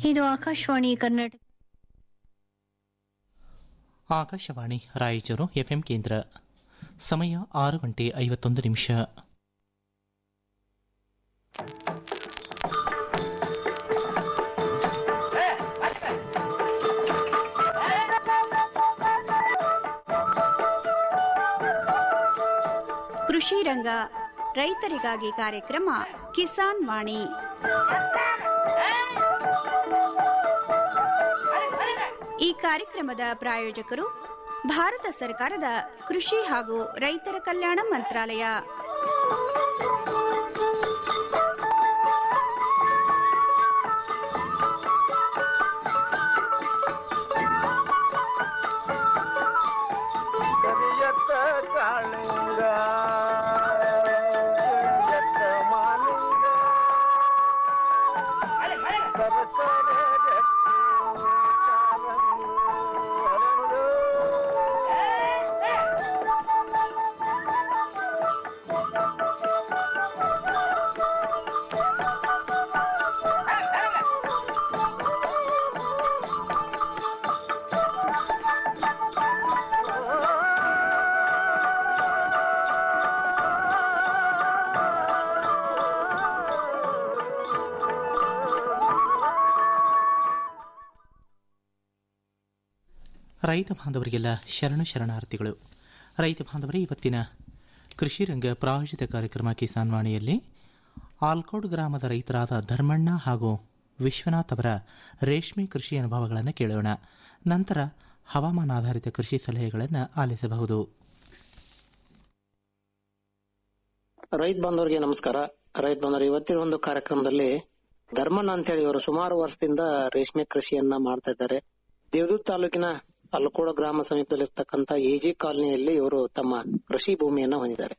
ಇದು ಆಕಾಶವಾಣಿ ಕರ್ನಾಟಕ ಆಕಾಶವಾಣಿ ರಾಯಚೂರು ಎಫ್ಎಂ ಕೇಂದ್ರ ಸಮಯ ಆರು ಗಂಟೆ ಐವತ್ತೊಂದು ನಿಮಿಷ ಕೃಷಿ ರಂಗ ರೈತರಿಗಾಗಿ ಕಾರ್ಯಕ್ರಮ ಕಿಸಾನ್ ವಾಣಿ ಈ ಕಾರ್ಯಕ್ರಮದ ಪ್ರಾಯೋಜಕರು ಭಾರತ ಸರ್ಕಾರದ ಕೃಷಿ ಹಾಗೂ ರೈತರ ಕಲ್ಯಾಣ ಮಂತ್ರಾಲಯ ಕರಿಯತ್ತ ಕಾಳಿಂಗ ಕರಿಯತ್ತ ಮಾಲಿಂಗ ಸರಸರ ಜಟ್ಟಿ ಕಾಲಂದು ಹರಳು. ರೈತ ಬಾಂಧವರಿಗೆಲ್ಲ ಶರಣು ಶರಣಾರ್ಥಿಗಳು ರೈತ ಬಾಂಧವರೇ ಇವತ್ತಿನ ಕೃಷಿ ರಂಗ ಪ್ರಾಯೋಜಿತ ಕಾರ್ಯಕ್ರಮ ಕಿಸಾನ್ ವಾಣಿಯಲ್ಲಿ ಆಲ್ಕೋಡ್ ಗ್ರಾಮದ ರೈತರಾದ ಧರ್ಮಣ್ಣ ಹಾಗೂ ವಿಶ್ವನಾಥ್ ಅವರ ರೇಷ್ಮೆ ಕೃಷಿ ಅನುಭವಗಳನ್ನು ಕೇಳೋಣ ನಂತರ ಹವಾಮಾನ ಆಧಾರಿತ ಕೃಷಿ ಸಲಹೆಗಳನ್ನು ಆಲಿಸಬಹುದು ರೈತ ಬಾಂಧವರಿಗೆ ನಮಸ್ಕಾರ ರೈತ ಬಾಂಧವರು ಇವತ್ತಿನ ಒಂದು ಕಾರ್ಯಕ್ರಮದಲ್ಲಿ ಧರ್ಮಣ್ಣ ಅಂತ ಹೇಳಿ ಇವರು ಸುಮಾರು ವರ್ಷದಿಂದ ರೇಷ್ಮೆ ಕೃಷಿಯನ್ನ ಮಾಡ್ತಾ ಇದ್ದಾರೆ ದೇವದೂತ್ ತಾಲೂಕಿನ ಅಲ್ಕೋಡ ಗ್ರಾಮ ಸಮೀಪದಲ್ಲಿರ್ತಕ್ಕಂಥ ಎಜೆ ಕಾಲನಿಯಲ್ಲಿ ಇವರು ತಮ್ಮ ಕೃಷಿ ಭೂಮಿಯನ್ನ ಹೊಂದಿದ್ದಾರೆ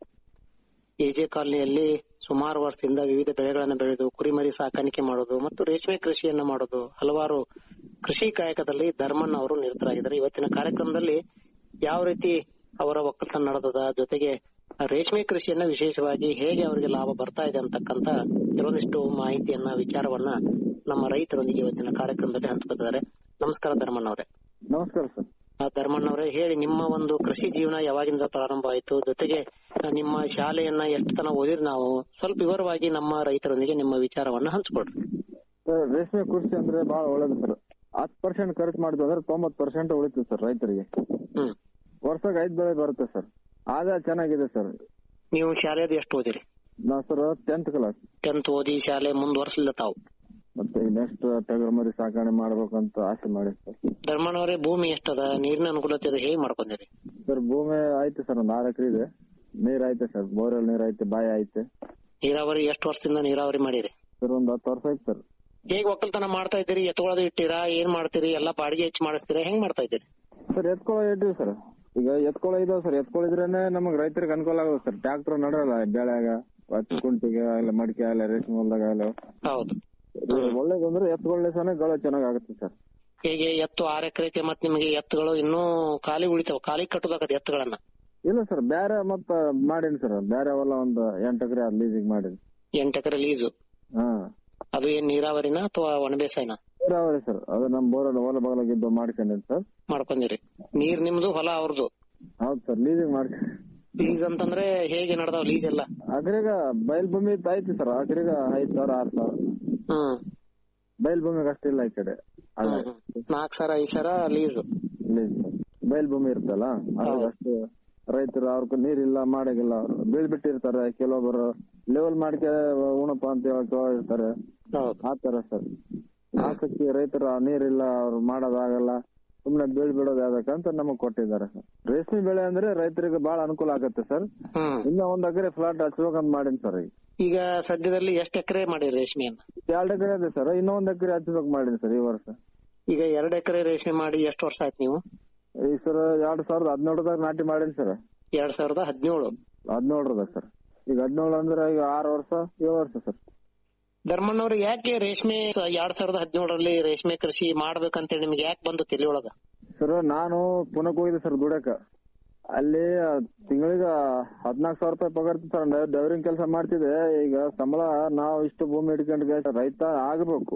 ಎಜೆ ಕಾಲನಿಯಲ್ಲಿ ಸುಮಾರು ವರ್ಷದಿಂದ ವಿವಿಧ ಬೆಳೆಗಳನ್ನು ಬೆಳೆದು ಕುರಿಮರಿ ಸಾಕಾಣಿಕೆ ಮಾಡೋದು ಮತ್ತು ರೇಷ್ಮೆ ಕೃಷಿಯನ್ನ ಮಾಡೋದು ಹಲವಾರು ಕೃಷಿ ಕಾಯಕದಲ್ಲಿ ಧರ್ಮಣ್ಣ ಅವರು ನಿರತರಾಗಿದ್ದಾರೆ ಇವತ್ತಿನ ಕಾರ್ಯಕ್ರಮದಲ್ಲಿ ಯಾವ ರೀತಿ ಅವರ ಒಕ್ಕಲ್ತನ ನಡೆದದ ಜೊತೆಗೆ ರೇಷ್ಮೆ ಕೃಷಿಯನ್ನ ವಿಶೇಷವಾಗಿ ಹೇಗೆ ಅವರಿಗೆ ಲಾಭ ಬರ್ತಾ ಇದೆ ಅಂತಕ್ಕಂತ ಕೆಲವೊಂದಿಷ್ಟು ಮಾಹಿತಿಯನ್ನ ವಿಚಾರವನ್ನ ನಮ್ಮ ರೈತರೊಂದಿಗೆ ಇವತ್ತಿನ ಕಾರ್ಯಕ್ರಮದಲ್ಲಿ ಹಂಚ್ಕೊತಿದ್ದಾರೆ ನಮಸ್ಕಾರ ಧರ್ಮಣ್ಣ ಅವರೇ ನಮಸ್ಕಾರ ಸರ್ ಆ, ಧರ್ಮಣ್ಣ ಅವರೇ ಹೇಳಿ ನಿಮ್ಮ ಒಂದು ಕೃಷಿ ಜೀವನ ಯಾವಾಗಿಂದ ಪ್ರಾರಂಭ ಆಯ್ತು ಜೊತೆಗೆ ಆ, ನಿಮ್ಮ ಶಾಲೆಯನ್ನ ಎಷ್ಟು ತನ ಓದಿರ್ ನಾವು ಸ್ವಲ್ಪ ವಿವರವಾಗಿ ನಮ್ಮ ರೈತರೊಂದಿಗೆ ನಿಮ್ಮ ವಿಚಾರವನ್ನ ಹಂಚ್ಕೊಡ್ರಿ ಸರ್ ರೇಷ್ಮೆ ಕೃಷಿ ಅಂದ್ರೆ ಬಹಳ ಒಳ್ಳೇದು ಸರ್ ಹತ್ತು ಪರ್ಸೆಂಟ್ ಖರ್ಚು ಮಾಡಿದ್ವಿ ಅಂದ್ರೆ ತೊಂಬತ್ ಪರ್ಸೆಂಟ್ ಉಳಿತು ಸರ್ ರೈತರಿಗೆ ಹ್ಮ್ ವರ್ಷಕ್ಕೆ ಐದ್ ಬೆಳೆ ಬರುತ್ತೆ ಸರ್ ಆದಾಯ ಚೆನ್ನಾಗಿದೆ ಸರ್ ನೀವು ಶಾಲೆದು ಎಷ್ಟು ಓದಿರಿ ನಾ ಸರ್ ಟೆಂತ್ ಕ್ಲಾಸ್ ಟೆಂತ್ ಓದಿ ಶಾಲೆ ಮುಂದುವರ್ಸಲಿಲ್ಲ ತಾವು ಮತ್ತೆ ನೆಕ್ಸ್ಟ್ ಟಗರು ಮರಿ ಸಾಕಣೆ ಮಾಡ್ಬೇಕಂತ ಆಸೆ ಮಾಡಿ ಸರ್ ಧರ್ಮಣ್ಣ ಅವರೇ ಭೂಮಿ ಎಷ್ಟದ ನೀರಿನ ಅನುಕೂಲತೆ ಅದು ಹೇಗೆ ಮಾಡ್ಕೊಂಡಿರಿ ಸರ್ ಭೂಮಿ ಐತೆ ಸರ್ ಒಂದ್ ಆರು ಎಕರೆ ಇದೆ ನೀರ್ ಐತೆ ಸರ್ ಬೋರ್ವೆಲ್ ನೀರ್ ಐತೆ ಬಾಯಿ ಐತೆ ನೀರಾವರಿ ಎಷ್ಟು ವರ್ಷದಿಂದ ನೀರಾವರಿ ಮಾಡಿರಿ ಸರ್ ಒಂದ್ ಹತ್ತು ವರ್ಷ ಐತೆ ಸರ್ ಹೇಗ್ ಒಕ್ಕಲ್ತನ ಮಾಡ್ತಾ ಇದ್ದೀರಿ ಎತ್ಕೊಳ್ಳೋದು ಇಟ್ಟಿರಾ ಏನ್ ಮಾಡ್ತೀರಿ ಎಲ್ಲಾ ಬಾಡಿಗೆ ಹೆಚ್ಚು ಮಾಡಿಸ್ತೀರಾ ಹೆಂಗ್ ಮಾಡ್ತಾ ಇದ್ದೀರಿ ಸರ್ ಎತ್ಕೊಳ ಇಟ್ಟಿವಿ ಸರ್ ಈಗ ಎತ್ಕೊಳ ಇದಾವ ಸರ್ ಎತ್ಕೊಳಿದ್ರೇನೆ ನಮಗ್ ರೈತರಿಗೆ ಅನುಕೂಲ ಆಗೋದು ಸರ್ ಟ್ರಾಕ್ಟರ್ ನಡಲ್ಲ ಬೆಳೆಯಾಗ ಹತ್ತಿ ಕುಂಟಿಗೆ ಇಲ್ಲ ಮಡಿಕೆ ಆಗಲ್ಲ ರೇಷ್ಮೆ ಹೊಲ್ದಾಗ ಆಗಲ್ಲ ಹೌದು ಒಳ್ಳೇದಂದ್ರೆ ಎತ್ಕೊಳ್ಳೆ ಸನ ಗಳ ಚೆನ್ನಾಗ್ ಆಗುತ್ತೆ ಸರ್ ಹೇಗೆ ಎತ್ತು ಆರ್ ಎಕರೆ ಐತೆ ಮತ್ ನಿಮಗೆ ಎತ್ತುಗಳು ಇನ್ನೂ ಖಾಲಿ ಉಳಿತಾವ ಖಾಲಿ ಕಟ್ಟುದಾಗತ್ತೆ ಎತ್ತುಗಳನ್ನ ಇಲ್ಲ ಸರ್ ಬೇರೆ ಮತ್ತ ಮಾಡೀನಿ ಸರ್ ಬೇರೆ ಹೊಲ ಒಂದ್ ಎಂಟ್ ಎಕರೆ ಅದ್ ಲೀಸಿಗೆ ಮಾಡೀನಿ ಎಂಟ್ ಎಕರೆ ಲೀಸು ಹಾ ಅದು ಏನ್ ನೀರಾವರಿನ ಅಥವಾ ಒಣಬೇಸಾಯನ ನೀರಾವರಿ ಸರ್ ಅದು ನಮ್ ಬೋರ್ ಹೊಲ ಬಗಲಾಗಿದ್ದು ಮಾಡ್ಕೊಂಡಿನಿ ಸರ್ ಮಾಡ್ಕೊಂಡಿರಿ ನೀರ್ ನಿಮ್ದು ಹೊಲ ಅವ್ರದ್ದು ಹೌದ್ ಸರ್ ಲೀಸಿಗೆ ಮಾಡ್ಕೊಂಡ್ ಲೀಸ್ ಅಂತಂದ್ರೆ ಹೇಗೆ ನಡ್ದಾವ್ ಲೀಸ್ ಎಲ್ಲ ಅಕ್ರಿಗ ಬಯಲ್ ಭೂಮಿ ಇತ್ತು ಐತಿ ಸರ್ ಅಕ್ರಿಗ ಐದ್ ಸಾವಿರ ಆರ್ ಸಾವಿರ ಹ್ಮ್ ಬಯಲ್ ಭೂಮಿಗೆ ಅಷ್ಟಿಲ್ಲ ಈ ಕಡೆ ಅಲ್ಲ ನಾಲ್ಕ್ ಸಾವಿರ ಐದ್ ಸಾವಿರ ಲೀಸು ಲೀಸ್ ಬಯಲ್ ಭೂಮಿ ಇರ್ತಲ್ಲ ಅದ್ರಾಗ ಅಷ್ಟು ರೈತರು ಅವ್ರ ನೀರಿಲ್ಲ ಮಾಡಾಗಿಲ್ಲ ಬೀಳ್ ಬಿಟ್ಟಿರ್ತಾರೆ ಕೆಲವೊಬ್ಬರು ಲೆವೆಲ್ ಮಾಡ್ಕೆ ಉಣಪ್ಪ ಅಂತ ಹೇಳಕ್ ಇರ್ತಾರೆ ಹೌದು ಆತರ ಸರ್ ಆಸಕ್ತಿ ರೈತರ ನೀರಿಲ್ಲ ಅವ್ರು ಮಾಡೋದಾಗಲ್ಲ ಸುಮ್ನೆ ಬೀಳ್ ಬಿಡೋದು ಯಾವ್ದಕ್ಕಂತ ನಮಗ್ ಕೊಟ್ಟಿದ್ದಾರೆ ಸರ್ ರೇಷ್ಮೆ ಬೆಳೆ ಅಂದ್ರೆ ರೈತರಿಗೆ ಬಹಳ ಅನುಕೂಲ ಆಗತ್ತೆ ಸರ್ ಹ್ಮ್ ಇನ್ನ ಒಂದ್ ಎಕರೆ ಫ್ಲಾಟ್ ಹಚ್ಬೇಕಂತ ಮಾಡೀನಿ ಸರ್ ಈಗ ಈಗ ಸದ್ಯದಲ್ಲಿ ಎಷ್ಟ್ ಎಕರೆ ಮಾಡಿರಿ ರೇಷ್ಮೆಯನ್ನ ಎರಡ್ ಎಕರೆ ಇದೆ ಸರ್ ಇನ್ನೂ ಒಂದ್ ಎಕರೆ ಹಚ್ಬೇಕು ಮಾಡೀನಿ ಸರ್ ಈ ವರ್ಷ ಈಗ ಎರಡ್ ಎಕರೆ ರೇಷ್ಮೆ ಮಾಡಿ ಎಷ್ಟು ವರ್ಷ ಆಯ್ತು ನೀವು ಈಗ ಸರ್ ಎರಡ್ ಸಾವಿರದ ಹದಿನೇಳದಾಗ ನಾಟಿ ಮಾಡೀನಿ ಸರ್ ಎರಡ್ ಸಾವಿರದ ಹದಿನೇಳು ಹದಿನೇಳರದ ಸರ್ ಈಗ ಹದಿನೇಳು ಅಂದ್ರೆ ಈಗ ಆರು ವರ್ಷ ಏಳು ವರ್ಷ ಸರ್ ಧರ್ಮಣ್ಣವ್ರು ಯಾಕೆ ರೇಷ್ಮೆ ಸ- ಎರಡ್ ಸಾವಿರದ ಹದಿನೇಳರಲ್ಲಿ ರೇಷ್ಮೆ ಕೃಷಿ ಮಾಡ್ಬೇಕಂತೇಳಿ ನಿಮ್ಗೆ ಯಾಕೆ ಬಂದು ತಿಳಿಯೊಳಗ ಸರ್ ನಾನು ಪುನಕ್ ಹೋಗಿದ್ದೆ ಸರ್ ದುಡಕ ಅಲ್ಲಿ ತಿಂಗಳಿಗೆ ಹದ್ನಾಲ್ಕು ಸಾವಿರ ರೂಪಾಯಿ ಪಗಾರ ಇತ್ತು ಸರ್ ಡೈವರಿಂಗ್ ಕೆಲಸ ಮಾಡ್ತಿದ್ದೆ ಈಗ ಸಂಬಳ ನಾವು ಇಷ್ಟು ಭೂಮಿ ಹಿಡ್ಕೊಂಡು ರೈತ ಆಗಬೇಕು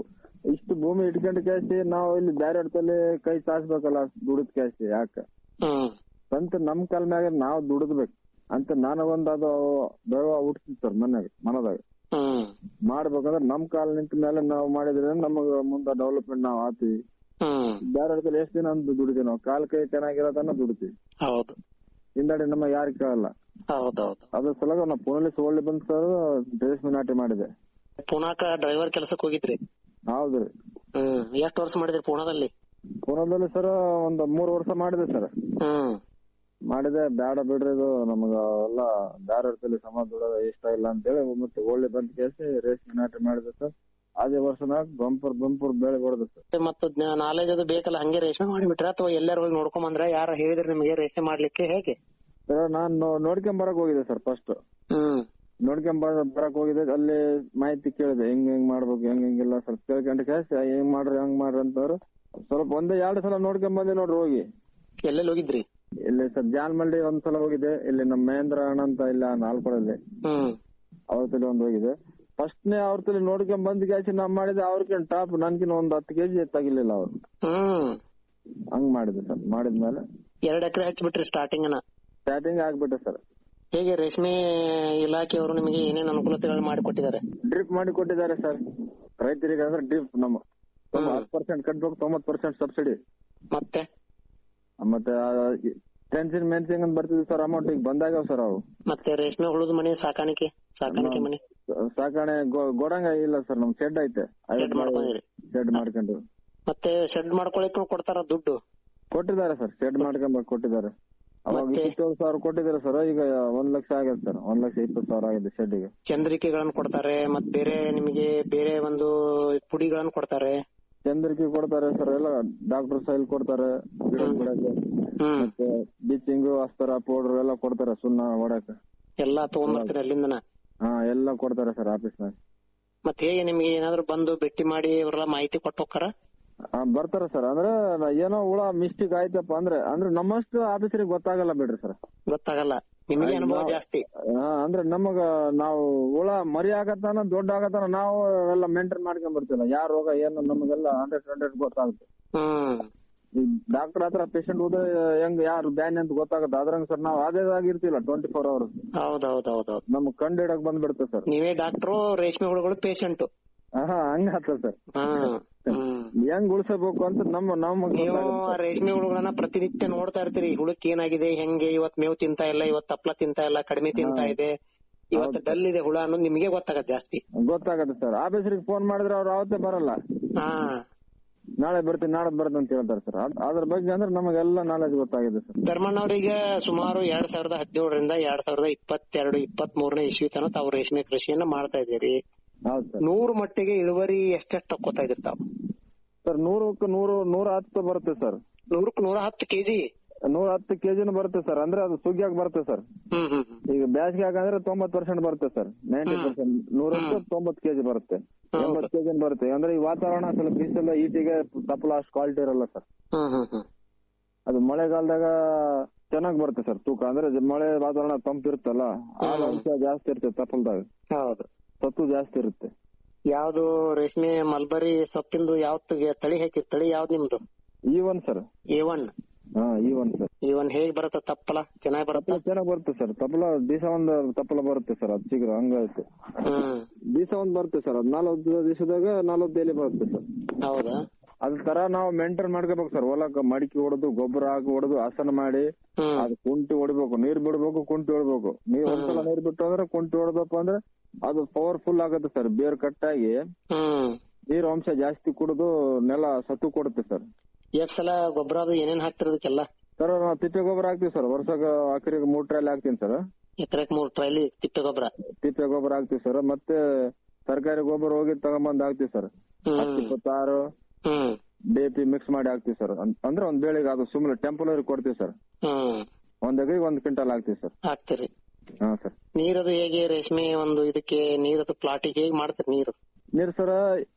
ಇಷ್ಟು ಭೂಮಿ ಇಟ್ಕೊಂಡು ಕ್ಯಾಸಿ ನಾವು ಇಲ್ಲಿ ಬೇರೆ ಹೊತ್ತಲ್ಲಿ ಕೈ ಚಾಚ್ಬೇಕಲ್ಲ ದುಡಿದ್ ಕ್ಯಾಸಿ ಯಾಕ ಹ್ಮ್ ಸ್ವಂತ ನಮ್ ಕಾಲ್ ಮ್ಯಾಗ ನಾವ್ ದುಡಿದ್ಬೇಕು ಅಂತ ನನಗೊಂದ್ ಅದು ದೈವ ಹುಟ್ಟಿತ್ತು ಸರ್ ಮನ್ಯಾಗ ಮನದಾಗ ಹ್ಮ್ ಮಾಡ್ಬೇಕಂದ್ರೆ ನಮ್ ಕಾಲ್ ನಿಂತ ಮೇಲೆ ನಾವು ಮಾಡಿದ್ರೆ ನಮಗ ಮುಂದ ಡೆವಲಪ್ಮೆಂಟ್ ನಾವ್ ಆತೀವಿ ಹ್ಮ್ ಬೇರೆ ಹೊತ್ತಲ್ಲಿ ಎಷ್ಟ್ ದಿನ ಅಂತ ದುಡಿತೀವಿ ನಾವು ಕಾಲ್ ಕೈ ಚೆನ್ನಾಗಿರೋದನ್ನ ದುಡಿತೀವಿ ಹೌದು ಹಿಂದಾಡಿ ನಮ್ಮ ಯಾರು ಕೇಳಲ್ಲ ಹೌದೌದು ಅದ್ರ ಸಲಗ ನಾವು ಪುನಲ್ಲಿ ಸೋಳ್ಳಿ ಬಂದ್ ಸರ್ ರೇಷ್ಮೆ ನಾಟಿ ಮಾಡಿದೆ ಪುನಾಕ ಡ್ರೈವರ್ ಕೆಲಸಕ್ಕೆ ಹೋಗಿದ್ರಿ ಹೌದ್ರಿ ಹ್ಮ್ ಎಷ್ಟ್ ವರ್ಷ ಮಾಡಿದ್ರಿ ಪುಣಾದಲ್ಲಿ ಪುನದಲ್ಲಿ ಸರ್ ಒಂದ್ ಮೂರ್ ವರ್ಷ ಮಾಡಿದೆ ಸರ್ ಹ್ಮ್ ಮಾಡಿದೆ ಬ್ಯಾಡ ಬಿಡ್ರಿ ಇದು ನಮಗ ಎಲ್ಲ ಬ್ಯಾರೆ ಹೊತ್ತಲ್ಲಿ ಸಮ ದುಡೋದ ಇಷ್ಟ ಇಲ್ಲ ಅಂತೇಳಿ ಮತ್ತೆ ಒಳ್ಳೆ ಬಂದ್ ಕೇಸಿ ರೇಷ್ಮೆ ನಾಟಿ ಮಾಡಿದೆ ಸರ್ ಅದೇ ವರ್ಷನಾಗ ಬಂಪರ್ ಬಂಪರ್ ಬೆಳೆ ಹೊಡೆದ ಸರ್ ಮತ್ತು ನಾಲೆಜ್ ಅದು ಬೇಕಲ್ಲ ಹಂಗೆ ರೇಷ್ಮೆ ಮಾಡಿಬಿಟ್ರ ಅಥವಾ ಎಲ್ಲಾರು ಹೋಗಿ ನೋಡ್ಕೊಂಡ್ ಬಂದ್ರ ಯಾರ ಹೇಳಿದ್ರಿ ನಿಮಗೆ ರೇಷ್ಮೆ ಮಾಡ್ಲಿಕ್ಕೆ ಹೇಗೆ ಸರ್ ನಾನ್ ನೋಡ್ಕೊಂಡ್ ಬರಕ್ ಹೋಗಿದೆ ಸರ್ ಫಸ್ಟ್ ಹ್ಮ್ ನೋಡ್ಕೊಂಡ್ ಬರ- ಬರಕ್ ಹೋಗಿದೆ ಅಲ್ಲಿ ಮಾಹಿತಿ ಕೇಳಿದೆ ಹೆಂಗ್ ಹೆಂಗ್ ಮಾಡ್ಬೇಕು ಹೆಂಗ್ ಹೆಂಗಿಲ್ಲ ಸ್ವಲ್ಪ ಕೇಳ್ಕೊಂಡ್ ಕೇಸಿ ಹೆಂಗ್ ಮಾಡ್ರಿ ಹಂಗ್ ಮಾಡ್ರಿ ಅಂತವ್ರು ಸ್ವಲ್ಪ ಒಂದೇ ಎರಡು ಸಲ ನೋಡ್ಕೊಂಡ್ ಬಂದೆ ನೋಡ್ರಿ ಹೋಗಿ ಎಲ್ಲೆಲ್ಲಿ ಹೋಗಿದ್ರಿ ಇಲ್ಲಿ ಸರ್ ಜಾನ್ಮಲ್ಡಿ ಒಂದ್ ಸಲ ಹೋಗಿದೆ ಇಲ್ಲಿ ನಮ್ಮ ಮಹೇಂದ್ರ ಅಣ್ಣ ಅಂತ ಇಲ್ಲ ನಾಲ್ಕೊಳಲ್ಲಿ ಹ್ಮ್ ಅವ್ರ ತಲೆ ಒಂದ್ ಹೋಗಿದೆ ಫಸ್ಟ್ನೇ ಅವ್ರ ತಲೆ ನೋಡ್ಕೊಂಡ್ ಬಂದ್ ಕ್ಯಾಸಿ ನಾವ್ ಮಾಡಿದೆ ಅವ್ರಕಿನ್ ಟಾಪ್ ನನ್ಕಿನ ಒಂದ್ ಹತ್ತು ಕೆಜಿ ಎತ್ತಾಗಿರ್ಲಿಲ್ಲ ಅವ್ರು ಹ್ಮ್ ಹಂಗ್ ಮಾಡಿದೆ ಸರ್ ಮಾಡಿದ್ಮೇಲೆ ಎರಡ್ ಎಕರೆ ಹಚ್ಚಿಬಿಟ್ರಿ ಸ್ಟಾರ್ಟಿಂಗ್ ನ ಸ್ಟಾರ್ಟಿಂಗ್ ಆಗ್ಬಿಟ್ಟೆ ಸರ್ ಹೇಗೆ ರೇಷ್ಮೆ ಇಲಾಖೆಯವರು ನಿಮಗೆ ಏನೇನ್ ಅನುಕೂಲತೆಗಳು ಮಾಡಿಕೊಟ್ಟಿದ್ದಾರೆ ಡ್ರಿಪ್ ಮಾಡಿ ಕೊಟ್ಟಿದ್ದಾರೆ ಸರ್ ರೈತರಿಗೆ ಅಂದ್ರೆ ಡ್ರಿಪ್ ನಮ್ಮ ಹತ್ತು ಪರ್ಸೆಂಟ್ ಕಟ್ಬೇಕು ತೊಂಬತ್ ಪರ್ಸೆಂಟ್ ಸಬ್ಸಿಡಿ ಮತ್ತೆ ಮತ್ತೆ ಟೆನ್ಸಿನ್ ಮೆನ್ಸಿಂಗ್ ಅಂತ ಬರ್ತಿದ್ವಿ ಸರ್ ಅಮೌಂಟ್ ಈಗ ಬಂದಾಗ ಸರ್ ಅವು ಮತ್ತೆ ರೇಷ್ಮೆ ಹುಳುದ ಮನೆ ಸಾಕಾಣಿಕೆ ಸಾಕಾಣಿಕೆ ಮನೆ ಸಾಕಣೆ ಗೊ- ಗೊಡಂಗ ಇಲ್ಲ ಸರ್ ನಮ್ ಶೆಡ್ ಐತೆ ಶೆಡ್ ಮಾಡ್ಕೊಂಡಿರಿ ಶೆಡ್ ಮಾಡ್ಕೊಂಡು ಮತ್ತೆ ಶೆಡ್ ಮಾಡ್ಕೊಳಕ್ ಕೊಡ್ತಾರ ದುಡ್ಡು ಕೊಟ್ಟಿದ್ದಾರೆ ಸರ್ ಶೆಡ್ ಮಾಡ್ಕೊಂಡ್ ಕೊಟ್ಟಿದ್ದಾರೆ ಅವಾಗ ಮತ್ತೆ? ಇಪ್ಪತ್ತೇಳು ಸಾವಿರ ಕೊಟ್ಟಿದ್ದಾರೆ ಸರ್ ಈಗ ಒಂದ್ ಲಕ್ಷ ಆಗಿದೆ ಸರ್ ಒಂದ್ ಲಕ್ಷ ಇಪ್ಪತ್ತು ಸಾವಿರ ಆಗಿದೆ ಶೆಡ್ಗೆ ಚಂದ್ರಿಕೆಗಳನ್ನ ಕೊಡ್ತಾರೆ ಮತ್ ಬೇರೆ ನಿಮಗೆ ಬೇರೆ ಒಂದು ಪುಡಿಗಳನ್ನ ಕೊಡ್ತಾರೆ ಚಂದ್ರಿಕೆ ಕೊಡ್ತಾರೆ ಸರ್ ಎಲ್ಲ ಡಾಕ್ಟರ್ ಸೈಲ್ ಕೊಡ್ತಾರೆ ಗಿಡ ಗಿಡಕ್ಕೆ ಹ್ಮ್ ಮತ್ತೆ ಬೀಚಿಂಗ್ ಅಸ್ತರ ಪೌಡರ್ ಎಲ್ಲ ಕೊಡ್ತಾರೆ ಸುಣ್ಣ ಹೊಡಕ್ ಎಲ್ಲಾ ತಗೊಂಡ್ಬರ್ತೀರಿ ಅಲ್ಲಿಂದನ ಹಾ ಎಲ್ಲ ಕೊಡ್ತಾರೆ ಸರ್ ಆಫೀಸ್ನಾಗ ಮತ್ ಹೇಗೆ ನಿಮ್ಗೆ ಏನಾದ್ರು ಬಂದು ಭೇಟಿ ಮಾಡಿ ಅವರೆಲ್ಲ ಮಾಹಿತಿ ಕೊಟ್ಟು ಹೋಗ್ತಾರ ಹಾ ಬರ್ತಾರೆ ಸರ್ ಅಂದ್ರೆ ನ- ಏನೋ ಹುಳ ಮಿಸ್ಟೇಕ್ ಆಯ್ತಪ್ಪ ಅಂದ್ರೆ ಅಂದ್ರೆ ನಮ್ಮಷ್ಟು ಆಫೀಸರಿಗೆ ಗೊತ್ತಾಗಲ್ಲ ಬಿಡ್ರಿ ಸರ್ ಗೊತ್ತಾಗಲ್ಲ ನಿಮಗೆ ಅನುಭವ ಜಾಸ್ತಿ ಹಾ ಅಂದ್ರೆ ನಮಗ ನಾವು ಹುಳ ಮರಿ ಆಗತ್ತಾನ ದೊಡ್ಡ ಆಗತ್ತಾನ ನಾವು ಎಲ್ಲ ಮೇಂಟೈನ್ ಮಾಡ್ಕೊಂಡ್ ಬರ್ತಿಲ್ಲ ಯಾರ ರೋಗ ಏನು ನಮಗೆಲ್ಲ ಹಂಡ್ರೆಡ್ ಹಂಡ್ರೆಡ್ ಗೊತ್ತಾಗುತ್ತೆ ಹ್ಮ್ ಈ ಡಾಕ್ಟರ್ ಹತ್ರ ಪೇಷಂಟ್ ಹೋದ್ರೆ ಹೆಂಗ್ ಯಾರು ಬ್ಯಾನ್ ಅಂತ ಗೊತ್ತಾಗುತ್ತೆ ಅದ್ರಂಗ್ ಸರ್ ನಾವು ಅದೇ ಆಗಿರ್ತಿಲ್ಲ ಟ್ವೆಂಟಿ ಫೋರ್ ಅವರ್ಸ್ ಹೌದೌದೌದೌದು ನಮ್ಗ್ ಕಂಡು ಹಿಡಕ್ ಬಂದ್ಬಿಡುತ್ತೆ ಸರ್ ನೀವೇ ಡಾಕ್ಟ್ರು ರೇಷ್ಮೆ ಹುಳುಗಳು ಪೇಷಂಟ್ ಹಾ ಹಂಗ ಆಗ್ತದೆ ಸರ್ ಹ್ಮ್ ಹ್ಮ್ ಹೆಂಗ್ ಉಳಿಸಬೇಕು ಅಂತ ನಮ್ಮ ನಮಗ್ ನೀವು ಗೊತ್ತಾಗುತ್ತೆ ಆ ರೇಷ್ಮೆ ಹುಳುಗಳನ್ನ ಪ್ರತಿನಿತ್ಯ ನೋಡ್ತಾ ಇರ್ತೀರಿ ಹುಳಕ್ ಏನಾಗಿದೆ ಹೆಂಗೆ ಇವತ್ ಮೇವು ತಿಂತಾ ಇಲ್ಲ ಇವತ್ ತಪ್ಲ ತಿಂತಾ ಇಲ್ಲ ಕಡಿಮೆ ತಿಂತಾ ಇದೆ ಇವತ್ತು ಡಲ್ ಇದೆ ಹುಳ ಅನ್ನೋದು ನಿಮಗೆ ಗೊತ್ತಾಗತ್ತೆ ಜಾಸ್ತಿ ಗೊತ್ತಾಗತ್ತೆ ಸರ್ ಆಫೀಸ್ರಿಗೆ ಫೋನ್ ಮಾಡಿದ್ರೆ ಅವ್ರು ಅವತ್ತೇ ಬರಲ್ಲ ಹಾ ನಾಳೆ ಬರ್ತೀನಿ ನಾಳೆ ಬರ್ತೀನಿ ಅಂತ ಹೇಳ್ತಾರೆ ಸರ್ ಅದ್- ಅದ್ರ ಬಗ್ಗೆ ಅಂದ್ರೆ ನಮಗೆಲ್ಲ ನಾಲೆಜ್ ಗೊತ್ತಾಗಿದೆ ಸರ್ ಧರ್ಮಣ್ಣವ್ರೀಗ ಸುಮಾರು ಎರಡ್ ಸಾವಿರದ ಹದಿನೇಳರಿಂದ ಎರಡ್ ಸಾವಿರದ ಇಪ್ಪತ್ತೆರಡು ಇಪ್ಪತ್ತ್ ಮೂರನೇ ಇಸ್ವಿ ತನಕ ತಾವು ರೇಷ್ಮೆ ಕೃಷಿಯನ್ನ ಮಾಡ್ತಾ ಇದ್ದೀರಿ ಹೌದು ಸರ್ ನೂರು ಮಟ್ಟಿಗೆ ಇಳುವರಿ ಎಷ್ಟೆಷ್ಟು ತಕ್ಕೋತಾ ಇದ್ರಿ ತಾವು ಸರ್ ನೂರಕ್ಕೆ ನೂರು ನೂರ ಹತ್ತು ಬರುತ್ತೆ ಸರ್ ನೂರಕ್ಕೆ ನೂರ ಹತ್ತು ಕೆಜಿ ನೂರ ಹತ್ತು ಕೆಜಿನ ಬರುತ್ತೆ ಸರ್ ಅಂದ್ರೆ ಅದು ಸುಗ್ಗಿಯಾಗ ಬರುತ್ತೆ ಸರ್ ಹ್ಮ್ ಹ್ಮ್ ಹ್ಮ್. ಈಗ ಬ್ಯಾಸ್ಗೆ ಅಂದ್ರೆ ತೊಂಬತ್ ಪರ್ಸೆಂಟ್ ಬರುತ್ತೆ ಸರ್ ನೈಂಟಿ ಪರ್ಸೆಂಟ್ ನೂರಕ್ಕೆ ತೊಂಬತ್ ಕೆಜಿ ಬರುತ್ತೆ ಎಂಬತ್ ಕೆಜಿ ಬರುತ್ತೆ ಅಂದ್ರೆ ಈ ವಾತಾವರಣ ಸ್ವಲ್ಪ ಬಿಸಿಲ ಈಟಿಗೆ ತಪ್ಪಲ ಅಷ್ಟು ಕ್ವಾಲಿಟಿ ಇರಲ್ಲ ಸರ್ ಹ್ಮ್ ಹ್ಮ್ ಹ್ಮ್ ಅದು ಮಳೆಗಾಲದಾಗ ಚೆನ್ನಾಗ್ ಬರುತ್ತೆ ಸರ್ ತೂಕ ಅಂದ್ರೆ ಜ- ಮಳೆ ವಾತಾವರಣ ತಂಪಿರುತ್ತಲ್ಲ ಹಾಲು ಅಂಶ ಜಾಸ್ತಿ ಇರುತ್ತೆ ತಪ್ಪಲ್ದಾಗ ಹೌದು ಸತ್ತು ಜಾಸ್ತಿ ಇರುತ್ತೆ ಯಾವ್ದು ರೇಷ್ಮೆ ಮಲ್ಬರಿ ಸೊಪ್ಪಿಂದು ಯಾವ್ದು ತಳಿ ಹಾಕಿ ತಳಿ ಯಾವ್ದು ನಿಮ್ದು ಈ ಒನ್ ಸರ್ ಎ ಒನ್ ಹಾ ಈ ಒನ್ ಸರ್ ಈ ಒನ್ ಹೇಗ್ ಬರುತ್ತೆ ತಪ್ಪಲ ಚೆನ್ನಾಗಿ ಬರುತ್ತಾ ಚೆನ್ನಾಗ್ ಬರುತ್ತೆ ಸರ್ ತಪ್ಪಲ ದಿವಸ ಒಂದ್ ತಪ್ಪಲ ಬರುತ್ತೆ ಸರ್ ಅದು ಶೀಘ್ರ ಹಂಗಾಯ್ತು ಹ್ಮ್ ದಿವಸ ಒಂದ್ ಬರುತ್ತೆ ಸರ್ ಅದ್ ನಾಲ್ವತ್ತು ದಿವಸದಾಗ ನಾಲ್ವತ್ತು ಎಲೆ ಬರುತ್ತೆ ಸರ್ ಹೌದಾ ಅದ್ ತರ ನಾವು ಮೇಂಟೈನ್ ಮಾಡ್ಕೋಬೇಕು ಸರ್ ಹೊಲಕ್ಕ ಮಡಿಕೆ ಹೊಡೆದು ಗೊಬ್ಬರ ಹಾಕಿ ಹೊಡೆದು ಹಸನ ಮಾಡಿ ಹ್ಮ್ ಅದು ಕುಂಟಿ ಹೊಡಿಬೇಕು ನೀರ್ ಬಿಡ್ಬೇಕು ಕುಂಟಿ ಹೊಡ್ಬೇಕು ನೀರ್ ಒಂದ್ಸಲ ನೀರ್ ಬಿಟ್ಟು ಅಂದ್ರೆ ಕುಂಟಿ ಹೊಡೆದಪ್ಪ ಅಂದ್ರೆ ಅದು ಪವರ್ಫುಲ್ ಆಗುತ್ತೆ ಸರ್ ಬೇರ್ ಕಟ್ಟಾಗಿ ಹ್ಮ್ ನೀರ್ ಅಂಶ ಜಾಸ್ತಿ ಕುಡಿದು ನೆಲ ಸತ್ತು ಕೊಡುತ್ತೆ ಸರ್ ಎಷ್ಟ್ ಸಲ ಗೊಬ್ಬರ ಅದು ಏನೇನ್ ಹಾಕ್ತಿರೋದಕ್ಕೆಲ್ಲ ಸರ್ ನಾವು ತಿಪ್ಪೆ ಗೊಬ್ಬರ ಹಾಕ್ತಿವಿ ಸರ್ ವರ್ಷಕ್ಕೆ ಅಕರಿಗೆ ಮೂರ್ ಟ್ರೈಲ್ ಹಾಕ್ತೀನಿ ಸರ್ ಎಕರೆಕ್ ಮೂರ್ ಟ್ರೈಲಿ ತಿಪ್ಪೆ ಗೊಬ್ಬರ ತಿಪ್ಪೆ ಗೊಬ್ಬರ ಹಾಕ್ತಿವಿ ಸರ್ ಮತ್ತೆ ಸರ್ಕಾರಿ ಗೊಬ್ಬರ ಹೋಗಿ ತಗೊಂಬಂದ್ ಹಾಕ್ತಿವಿ ಸರ್ ಹ್ಮ್ ಹತ್ತು ಇಪ್ಪತ್ತಾರು ಹ್ಮ್ ಡಿ ಮಿಕ್ಸ್ ಮಾಡಿ ಹಾಕ್ತಿವಿ ಸರ್ ಅಂದ್ರೆ ಒಂದ್ ಬೇಳೆಗೆ ಅದು ಸುಮ್ಮನೆ ಟೆಂಪರರಿ ಕೊಡ್ತೀವಿ ಸರ್ ಹ್ಮ್ ಒಂದ್ ಎಕರೆಗೆ ಒಂದ್ ಕ್ವಿಂಟಲ್ ಹಾಕ್ತಿವಿ ಸರ್ ಹಾಕ್ತಿರಿ ಹಾ ಸರ್ ನೀರದು ಹೇಗೆ ರೇಷ್ಮೆ ಒಂದು ಇದಕ್ಕೆ ನೀರದು ಪ್ಲಾಟಿಗೆ ಹೇಗ್ ಮಾಡ್ತೀರಿ ನೀರು ನೀರ್ ಸರ್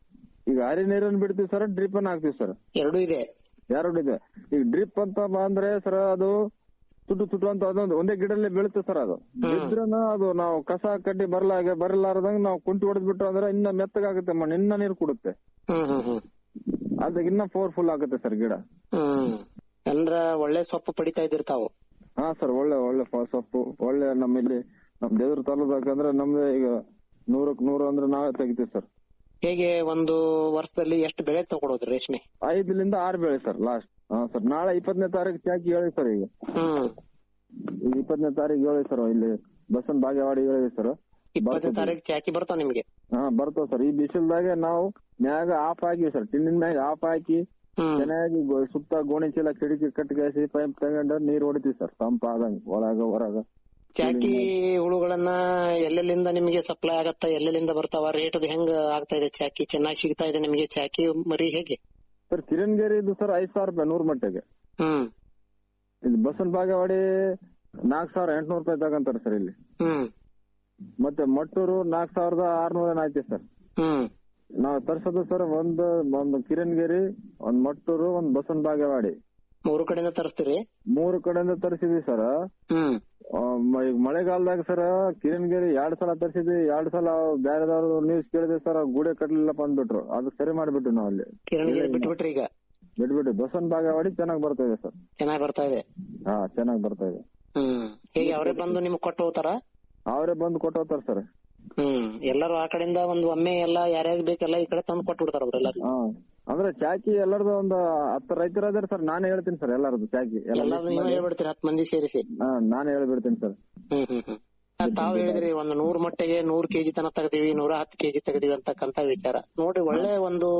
ಈಗ ಹರಿ ನೀರನ್ನ ಬಿಡ್ತೀವಿ ಸರ್ ಡ್ರಿಪ್ ಅನ್ನ ಹಾಕ್ತಿವಿ ಸರ್ ಎರಡೂ ಇದೆ ಎರಡು ಇದೆ ಈಗ ಡ್ರಿಪ್ ಅಂತ ಅಂದ್ರೆ ಸರ್ ಅದು ತುಟ್ಟು ತುಟ್ಟು ಅಂತ ಅದೊಂದು ಒಂದೇ ಗಿಡಲ್ಲೇ ಬೀಳುತ್ತೆ ಸರ್ ಅದು ಬಿದ್ರನ ಅದು ನಾವು ಕಸ ಕಡ್ಡಿ ಬರ್ಲಾಗ ಬರಲಾರದಂಗ ನಾವು ಕುಂಟಿ ಹೊಡೆದ್ಬಿಟ್ಟು ಅಂದ್ರೆ ಇನ್ನ ಮೆತ್ತಗಾಗುತ್ತೆ ಮಣ್ಣು ಇನ್ನ ನೀರು ಕೊಡುತ್ತೆ ಹ್ಮ್ ಹ್ಮ್ ಹ್ಮ್ ಅದಾಗ ಇನ್ನ ಪವರ್ಫುಲ್ ಆಗುತ್ತೆ ಸರ್ ಗಿಡ ಹ್ಮ್ ಅಂದ್ರ ಒಳ್ಳೆ ಸೊಪ್ಪು ಪಡಿತಾ ಇದ್ದೀರಿ ತಾವು ಹಾ ಸರ್ ಒಳ್ಳೆ ಒಳ್ಳೆ ಫ- ಸೊಪ್ಪು ಒಳ್ಳೆ ನಮ್ಮಲ್ಲಿ ನಮ್ ದೇವ್ರ ತಾಲೂಕಂದ್ರೆ ನಮ್ದು ಈಗ ನೂರಕ್ ನೂರು ಅಂದ್ರೆ ನಾವೇ ತೆಗಿತೀವಿ ಸರ್ ಹೇಗೆ ಒಂದು ವರ್ಷದಲ್ಲಿ ಎಷ್ಟು ಬೆಳೆ ತಗೊಳೋದು ರೇಷ್ಮೆ ಐದರಿಂದ ಆರು ಬೆಳೆ ಸರ್ ಲಾಸ್ಟ್ ಹಾ ಸರ್ ನಾಳೆ ಇಪ್ಪತ್ತನೇ ತಾರೀಕು ಚಾಕಿ ಹೇಳಿ ಸರ್ ಈಗ ಹ್ಮ್ ಈಗ ಇಪ್ಪತ್ತನೇ ತಾರೀಕು ಹೇಳಿ ಸರ್ ಇಲ್ಲಿ ಬಸವನ್ ಬಾಗೇವಾಡಿ ಹೇಳಿ ಸರ್ ಇಪ್ಪತ್ತನೇ ತಾರೀಕು ಚಾಕಿ ಬರ್ತಾವ ನಿಮ್ಗೆ ಹಾ ಬರ್ತಾವ ಸರ್ ಈ ಬಿಸಿಲ್ದಾಗೆ ನಾವು ಮ್ಯಾಗ ಆಫ್ ಹಾಕಿವಿ ಸರ್ ಟಿನ್ನಿನ ಮ್ಯಾಗ ಆಫ್ ಹಾಕಿ ಹ್ಮ್ ಚೆನ್ನಾಗಿ ಗೋ- ಸುತ್ತ ಗೋಣಿ ಚೀಲ ಕಿಟಕಿ ಕಟ್ಟಿಗೆಸಿ ಪೈಪ್ ತಗೊಂಡು ನೀರ್ ಹೊಡಿತೀವಿ ಸರ್ ತಂಪ ಆದಂಗ ಒಳಗ ಹೊರಗ ಚಾಕಿ ಹುಳುಗಳನ್ನ ಎಲ್ಲೆಲ್ಲಿಂದ ನಿಮಗೆ ಸಪ್ಲೈ ಆಗತ್ತ ಎಲ್ಲೆಲ್ಲಿಂದ ಬರ್ತಾವ ರೇಟ್ ಅದು ಹೆಂಗ್ ಆಗ್ತಾ ಇದೆ ಚಾಕಿ ಚೆನ್ನಾಗಿ ಸಿಗ್ತಾ ಇದೆ ನಿಮಗೆ ಚಾಕಿ ಮರಿ ಹೇಗೆ ಸರ್ ಕಿರಣ್ಗೇರಿ ಇದು ಸರ್ ಐದ್ ಸಾವಿರ ರೂಪಾಯಿ ನೂರ್ ಮಟ್ಟಿಗೆ ಹ್ಮ್ ಇದು ಬಸವನ್ ಬಾಗೇವಾಡಿ ನಾಲ್ಕ್ ಸಾವಿರ ಎಂಟ್ನೂರ್ ರೂಪಾಯಿ ತಗೊಂತಾರೆ ಸರ್ ಇಲ್ಲಿ ಹ್ಮ್ ಮತ್ತೆ ಮಟ್ಟೂರು ನಾಲ್ಕ್ ಸಾವಿರದ ಆರ್ನೂರ ಏನೋ ಐತೆ ಸರ್ ಹ್ಮ್ ನಾವ್ ತರ್ಸೋದು ಸರ್ ಒಂದು ಒಂದು ಕಿರಣ್ಗೇರಿ ಒಂದ್ ಮಟ್ಟೂರು ಒಂದ್ ಬಸವನ್ ಬಾಗೇವಾಡಿ ಮೂರು ಕಡೆಯಿಂದ ತರಿಸ್ತೀರಿ ಮೂರು ಕಡೆಯಿಂದ ತರಿಸಿದ್ವಿ ಸರ್ ಹ್ಮ್ ಆ, ಮ- ಈಗ ಮಳೆಗಾಲದಾಗ ಸರ್ ಕಿರಣ್ಗೇರಿ ಎರಡ್ ಸಲ ತರಿಸಿದ್ವಿ ಎರಡ್ ಸಲ ಬೇರೆದವ್ರು ನ್ಯೂಸ್ ಕೇಳಿದ್ವಿ ಸರ್ ಗೂಡೆ ಕಟ್ಲಿಲ್ಲಪ್ಪ ಅಂದ್ಬಿಟ್ರು ಅದು ಸರಿ ಮಾಡಿಬಿಟ್ಟು ನಾವು ಅಲ್ಲಿ ಕಿರಣ್ಗಿರಿ ಬಿಟ್ಬಿಟ್ರಿ ಈಗ ಬಿಟ್ಬಿಟ್ಟು ಬಸವನ್ ಬಾಗೇವಾಡಿ ಚೆನ್ನಾಗಿ ಬರ್ತಾ ಇದೆ ಸರ್ ಚೆನ್ನಾಗಿ ಬರ್ತಾ ಇದೆ ಹಾ ಚೆನ್ನಾಗಿ ಬರ್ತಾ ಇದೆ ಹ್ಮ್ ಹೇಗೆ ಅವರೇ ಬಂದು ನಿಮ್ಗೆ ಕೊಟ್ಟು ಹೋಗ್ತಾರ ಅವರೇ ಬಂದು ಕೊಟ್ಟು ಹೋಗ್ತಾರೆ ಸರ್ ಹ್ಮ್ ಎಲ್ಲರೂ ಆ ಕಡೆಯಿಂದ ಒಂದು ಒಮ್ಮೆ ಎಲ್ಲ ಯಾರ್ಯಾರು ಬೇಕೆಲ್ಲ ಈ ಕಡೆ ತಂದು ಕೊಟ್ಟು ಬಿಡ್ತಾರ ಅವ್ರೆಲ್ಲರೂ ಹಾ ಅಂದ್ರೆ ಚಾಕಿ ಎಲ್ಲರದು ಒಂದು ಹತ್ತು ರೈತರು ಅದಾರ ಸರ್ ನಾನೇ ಹೇಳ್ತೀನಿ ಸರ್ ಎಲ್ಲರದು ಚಾಕಿ ಎಲ್ಲ ಎಲ್ಲಾರು ನೀವೇ ಹೇಳ್ಬಿಡ್ತೀರಿ ಹತ್ತು ಮಂದಿ ಸೇರಿಸಿ ಹಾ ನಾನೇ ಹೇಳ್ಬಿಡ್ತೀನಿ ಸರ್ ಹ್ಮ್ ಹ್ಮ್ ಹ್ಮ್ ಆ, ತಾವ್ ಹೇಳಿದ್ರಿ ಒಂದು ನೂರ್ ಮಟ್ಟಿಗೆ ನೂರ್ ಕೆಜಿ ತನಕ ತೆಗ್ದಿವಿ ನೂರ ಹತ್ತು ಕೆಜಿ ತೆಗ್ದಿವಿ ಅಂತಕ್ಕಂತ ವಿಚಾರ ನೋಡ್ರಿ ಒಳ್ಳೆ ಒಂದು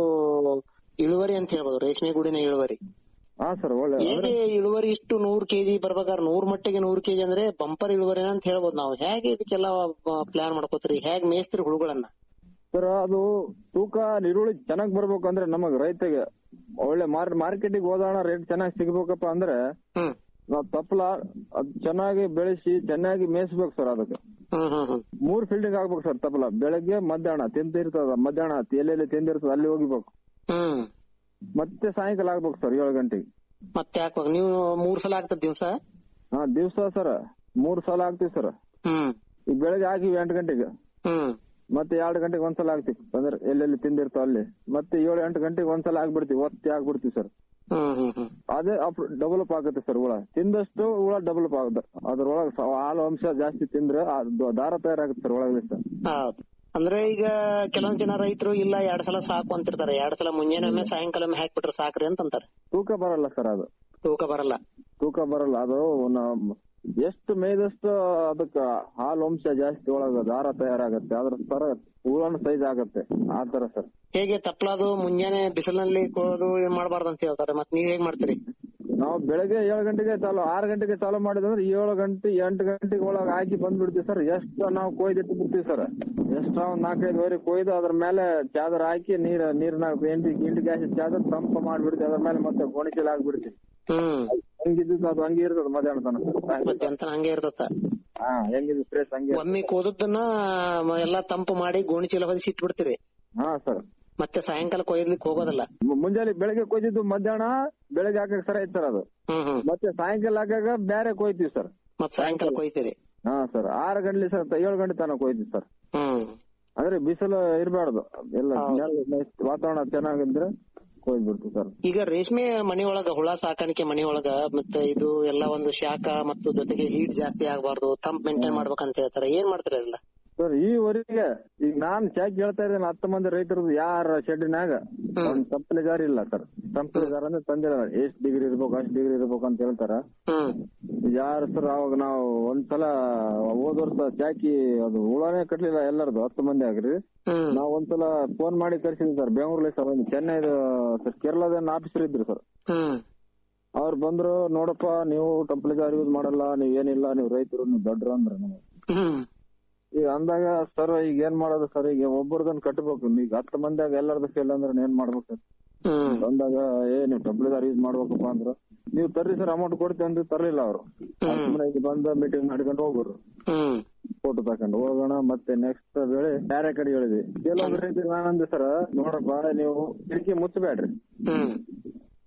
ಇಳುವರಿ ಅಂತ ಹೇಳ್ಬೋದು ರೇಷ್ಮೆ ಗೂಡಿನ ಇಳುವರಿ ಹಾ ಸರ್ ಒಳ್ಳೆ ಹೇಗೆ ಇಳುವರಿ ಇಷ್ಟು ನೂರ್ ಕೆಜಿ ಬರ್ಬೇಕಾದ್ರೆ ನೂರ್ ಮಟ್ಟಿಗೆ ನೂರ್ ಕೆಜಿ ಅಂದ್ರೆ ಬಂಪರ್ ಇಳುವರಿ ಅಂತ ಹೇಳ್ಬೋದು ನಾವು ಹೇಗೆ ಇದಕ್ಕೆಲ್ಲ ಪ್ಲಾನ್ ಮಾಡ್ಕೋತೀರಿ ಹೇಗ್ ಮೇಯ್ಸ್ತೀರಿ ಹುಳುಗಳನ್ನ ಸರ್ ಅದು ತೂಕ ಈರುಳ್ಳಿ ಚೆನ್ನಾಗ್ ಬರ್ಬೇಕಂದ್ರೆ ನಮಗ್ ರೈತಗೆ ಒಳ್ಳೆ ಮಾರ್ ಮಾರ್ಕೆಟಿಗೆ ಹೋದಾಣ ರೇಟ್ ಚೆನ್ನಾಗಿ ಸಿಗ್ಬೇಕಪ್ಪ ಅಂದ್ರೆ ಹ್ಮ್ ನಾವ್ ತಪ್ಪಲ ಅದ್ ಚೆನ್ನಾಗಿ ಬೆಳೆಸಿ ಚೆನ್ನಾಗಿ ಮೇಯಿಸ್ಬೇಕು ಸರ್ ಅದಕ್ಕೆ ಹ್ಮ್ ಹ್ಮ್ ಹ್ಮ್ ಮೂರ್ ಫೀಲ್ಡಿಂಗ್ ಆಗ್ಬೇಕು ಸರ್ ತಪ್ಪಲ ಬೆಳಗ್ಗೆ ಮಧ್ಯಾಹ್ನ ತಿಂತಿರ್ತದ ಮಧ್ಯಾಹ್ನ ಎಲ್ಲೆಲ್ಲಿ ತಿಂದಿರ್ತದ ಅಲ್ಲಿ ಹೋಗಿಬೇಕು ಹ್ಮ್ ಮತ್ತೆ ಸಾಯಂಕಾಲ ಆಗ್ಬೇಕು ಸರ್ ಏಳು ಗಂಟೆಗೆ ಮತ್ತೆ ಹಾಕ್ಬೇಕು ನೀವು ಮೂರ್ ಸಲ ಆಗ್ತದ ದಿವ್ಸ ಹಾ ದಿವ್ಸ ಸರ್ ಮೂರ್ ಸಲ ಆಗ್ತೀವಿ ಸರ್ ಹ್ಮ್ ಈಗ ಬೆಳಗ್ಗೆ ಹಾಕಿವಿ ಎಂಟು ಗಂಟೆಗೆ ಹ್ಮ್ ಮತ್ತೆ ಎರಡು ಗಂಟೆಗೆ ಒಂದ್ಸಲ ಆಗ್ತೀವಿ ಅಂದ್ರೆ ಎಲ್ಲೆಲ್ಲಿ ತಿಂದಿರ್ತಾವ ಅಲ್ಲಿ ಮತ್ತೆ ಏಳು ಎಂಟು ಗಂಟೆಗೆ ಒಂದ್ಸಲ ಆಗ್ಬಿಡ್ತೀವಿ ಒತ್ತಿ ಆಗ್ಬಿಡ್ತೀವಿ ಸರ್ ಹ್ಮ್ ಹ್ಮ್ ಹ್ಮ್ ಅದೇ ಡೆವಲಪ್ ಆಗುತ್ತೆ ಸರ್ ಹುಳ ತಿಂದಷ್ಟು ಹುಳ ಡೆವಲಪ್ ಆಗುತ್ತೆ ಅದ್ರೊಳಗೆ ಸ- ಹಾಲು ಅಂಶ ಜಾಸ್ತಿ ತಿಂದ್ರೆ ಅದು ದಾರ ತಯಾರಾಗುತ್ತೆ ಸರ್ ಒಳಗೆ ಸರ್ ಹೌದು ಅಂದ್ರೆ ಈಗ ಕೆಲವೊಂದ್ ಜನ ರೈತರು ಇಲ್ಲ ಎರಡ್ ಸಲ ಸಾಕು ಅಂತಿರ್ತಾರೆ ಎರಡ್ ಸಲ ಮುಂಜಾನೆ ಒಮ್ಮೆ ಸಾಯಂಕಾಲ ಒಮ್ಮೆ ಹಾಕ್ಬಿಟ್ರೆ ಸಾಕ್ರಿ ಅಂತ ಅಂತಾರೆ ತೂಕ ಬರಲ್ಲ ಸರ್ ಅದು ತೂಕ ಬರಲ್ಲ ತೂಕ ಬರಲ್ಲ ಅದು ನ- ಎಷ್ಟು ಮೇಯ್ದಷ್ಟು ಅದಕ್ಕ ಹಾಲು ಅಂಶ ಜಾಸ್ತಿ ಒಳಗ ದಾರ ತಯಾರಾಗುತ್ತೆ ಅದ್ರ ತರ ಹುಳನ ಸೈಜ್ ಆಗತ್ತೆ ಆ ತರ ಸರ್ ಹೇಗೆ ತಪ್ಲಾದು ಮುಂಜಾನೆ ಬಿಸಿಲಿನಲ್ಲಿ ಕೊಡೋದು ಇದು ಮಾಡಬಾರ್ದು ಅಂತ ಹೇಳ್ತಾರೆ ಮತ್ ನೀವ್ ಹೇಗ್ ಮಾಡ್ತೀರಿ ನಾವು ಬೆಳಗ್ಗೆ ಏಳು ಗಂಟೆಗೆ ಚಾಲು ಆರು ಗಂಟೆಗೆ ಚಾಲು ಮಾಡಿದ್ರೆ ಏಳು ಗಂಟೆ ಎಂಟು ಗಂಟೆಗೆ ಒಳಗೆ ಹಾಕಿ ಬಂದ್ಬಿಡ್ತೀವಿ ಸರ್ ಎಷ್ಟು ನಾವು ಕೊಯ್ದಿಟ್ಟು ಬಿಡ್ತೀವಿ ಸರ್ ಎಷ್ಟು ಒಂದ್ ನಾಲ್ಕೈದುವರೆ ಕೊಯ್ದು ಅದ್ರ ಮೇಲೆ ಚಾದರ್ ಹಾಕಿ ನೀರ್ ನೀರ್ನಾಗ ಎಂಟಿ ಎಂಟು ಗ್ಯಾಸ್ ಚಾದರ್ ತಂಪ ಮಾಡ್ಬಿಡ್ತೀವಿ ಅದ್ರ ಮೇಲೆ ಮತ್ತೆ ಗೋಣಿಚೀಲ ಹಾಕ್ಬಿಡ್ತೀವಿ ಹ್ಮ್ ಹೆಂಗಿದ್ದು ಅದು ಹಂಗೆ ಇರ್ತದೆ ಮಧ್ಯಾಹ್ನ ತನಕ ಮತ್ತೆ ಅಂತ ಹಂಗೆ ಇರ್ತತ್ತ ಹಾ ಹೆಂಗಿದ್ದು ಫ್ರೆಶ್ ಹಂಗೆ ಒಮ್ಮೆ ಕೋದದ್ದನ್ನ ಮ- ಎಲ್ಲಾ ತಂಪು ಮಾಡಿ ಗೋಣಿ ಚೀಲ ಹೊದಿಸಿ ಇಟ್ಬಿಡ್ತೀರಿ ಹಾ ಸರ್ ಮತ್ತೆ ಸಾಯಂಕಾಲ ಕೊಯ್ಲಿಕ್ಕೆ ಹೋಗೋದಲ್ಲ ಮುಂಜಾನೆ ಬೆಳಗ್ಗೆ ಕೊಯ್ದಿದ್ದು ಮಧ್ಯಾಹ್ನ ಬೆಳಗ್ಗೆ ಹಾಕಕ್ ಸರ್ ಐತ್ ಸರ್ ಅದು ಹ್ಮ್ ಹ್ಮ್ ಮತ್ತೆ ಸಾಯಂಕಾಲ ಹಾಕಾಗ ಬೇರೆ ಕೊಯ್ತೀವಿ ಸರ್ ಮತ್ ಸಾಯಂಕಾಲ ಕೊಯ್ತೀರಿ ಹಾ ಸರ್ ಆರು ಗಂಟೆ ಸರ್ ಏಳು ಗಂಟೆ ತನಕ ಕೊಯ್ತೀವಿ ಸರ್ ಹ್ಮ್ ಅಂದ್ರೆ ಬಿಸಿಲು ಇರಬಾರ್ದು ಎಲ್ಲ ನೆಲ- ವಾತಾವರಣ ಚೆನ್ನಾಗಿದ್ರೆ ಕೊಯ್ದ್ಬಿಡ್ತೀವಿ ಸರ್ ಈಗ ರೇಷ್ಮೆ ಮನಿ ಒಳಗ ಹುಳ ಸಾಕಾಣಿಕೆ ಮನಿ ಒಳಗ ಮತ್ತೆ ಇದು ಎಲ್ಲ ಒಂದು ಶಾಖ ಮತ್ತು ಜೊತೆಗೆ ಹೀಟ್ ಜಾಸ್ತಿ ಆಗಬಾರ್ದು ತಂಪ್ ಮೇಂಟೈನ್ ಮಾಡ್ಬೇಕಂತ ಹೇಳ್ತಾರೆ ಏನ್ ಮಾಡ್ತೀರಿ ಎಲ್ಲ ಸರ್ ಈವರೆಗೆ ಈಗ ನಾನ್ ಚಾಕ್ ಹೇಳ್ತಾ ಇದ್ದೇನೆ ಹತ್ತು ಮಂದಿ ರೈತರದ್ದು ಯಾರ ಶೆಡ್ಡಿನಾಗ ಒಂದ್ ತಪ್ಪಲಿಗಾರ ಇಲ್ಲ ಸರ್ ತಪ್ಪಲಿಗಾರ ಅಂದ್ರೆ ತಂದಿಲ್ಲ ಎಷ್ಟ್ ಡಿಗ್ರಿ ಇರ್ಬೇಕು ಅಷ್ಟ್ ಡಿಗ್ರಿ ಇರ್ಬೇಕು ಅಂತ ಹೇಳ್ತಾರ ಹ್ಮ್ ಯಾರು ಸರ್ ಅವಾಗ ನಾವು ಒಂದ್ಸಲ ಹೋದ್ ವರ್ಷ ಚಾಕಿ ಅದು ಹುಳನೇ ಕಟ್ಲಿಲ್ಲ ಎಲ್ಲರದು ಹತ್ತು ಮಂದಿ ಆಗ್ರಿ ಹ್ಮ್ ನಾವ್ ಒಂದ್ಸಲ ಫೋನ್ ಮಾಡಿ ಕರ್ಸಿದ್ವಿ ಸರ್ ಬೆಂಗಳೂರಲ್ಲಿ ಸರ್ ಒಂದು ಚೆನ್ನೈದು ಸರ್ ಕೇರಳದ ಆಫೀಸರ್ ಇದ್ರು ಸರ್ ಹ್ಮ್ ಅವ್ರು ಬಂದ್ರು ನೋಡಪ್ಪ ನೀವು ಟಂಪ್ಲಿಗಾರ್ ಯೂಸ್ ಮಾಡಲ್ಲ ನೀವ್ ಏನಿಲ್ಲ ನೀವು ರೈತರು ನೀವು ದೊಡ್ಡರು ಅಂದ್ರ ನಮಗೆ ಹ್ಮ್ ಈಗ ಅಂದಾಗ ಸರ್ ಈಗ ಏನ್ ಮಾಡೋದು ಸರ್ ಈಗ ಒಬ್ಬರದನ್ನ ಕಟ್ಬೇಕು ಈಗ ಹತ್ತು ಮಂದಿಯಾಗ ಎಲ್ಲರದ್ದು ಫೇಲ್ ಅಂದ್ರೆ ಏನ್ ಮಾಡ್ಬೇಕು ಸರ್ ಹ್ಮ್ ಅಂದಾಗ ಏ ನೀವು ಟಂಪ್ಲಿಗಾರ್ ಯೂಸ್ ಮಾಡ್ಬೇಕಪ್ಪ ಅಂದ್ರ ನೀವು ತರ್ರಿ ಸರ್ ಅಮೌಂಟ್ ಕೊಡ್ತೀವಿ ಅಂತ ತರ್ಲಿಲ್ಲ ಅವರು ಸುಮ್ಮನೆ ಈಗ ಬಂದ ಮೀಟಿಂಗ್ ಮಾಡ್ಕೊಂಡು ಹೋಗ್ರು ಹ್ಮ್ ಫೋಟೋ ತಕೊಂಡು ಹೋಗೋಣ ಮತ್ತೆ ನೆಕ್ಸ್ಟ್ ಬೆಳೆ ಬೇರೆ ಕಡೆ ಹೇಳಿದ್ವಿ ಕೆಲವೊಂದು ರೈತರು ನಾನಂದೆ ಸರ್ ನೋಡಪ್ಪ ನೀವು ಕಿಟಕಿ ಮುಚ್ಚಬೇಡ್ರಿ ಹ್ಮ್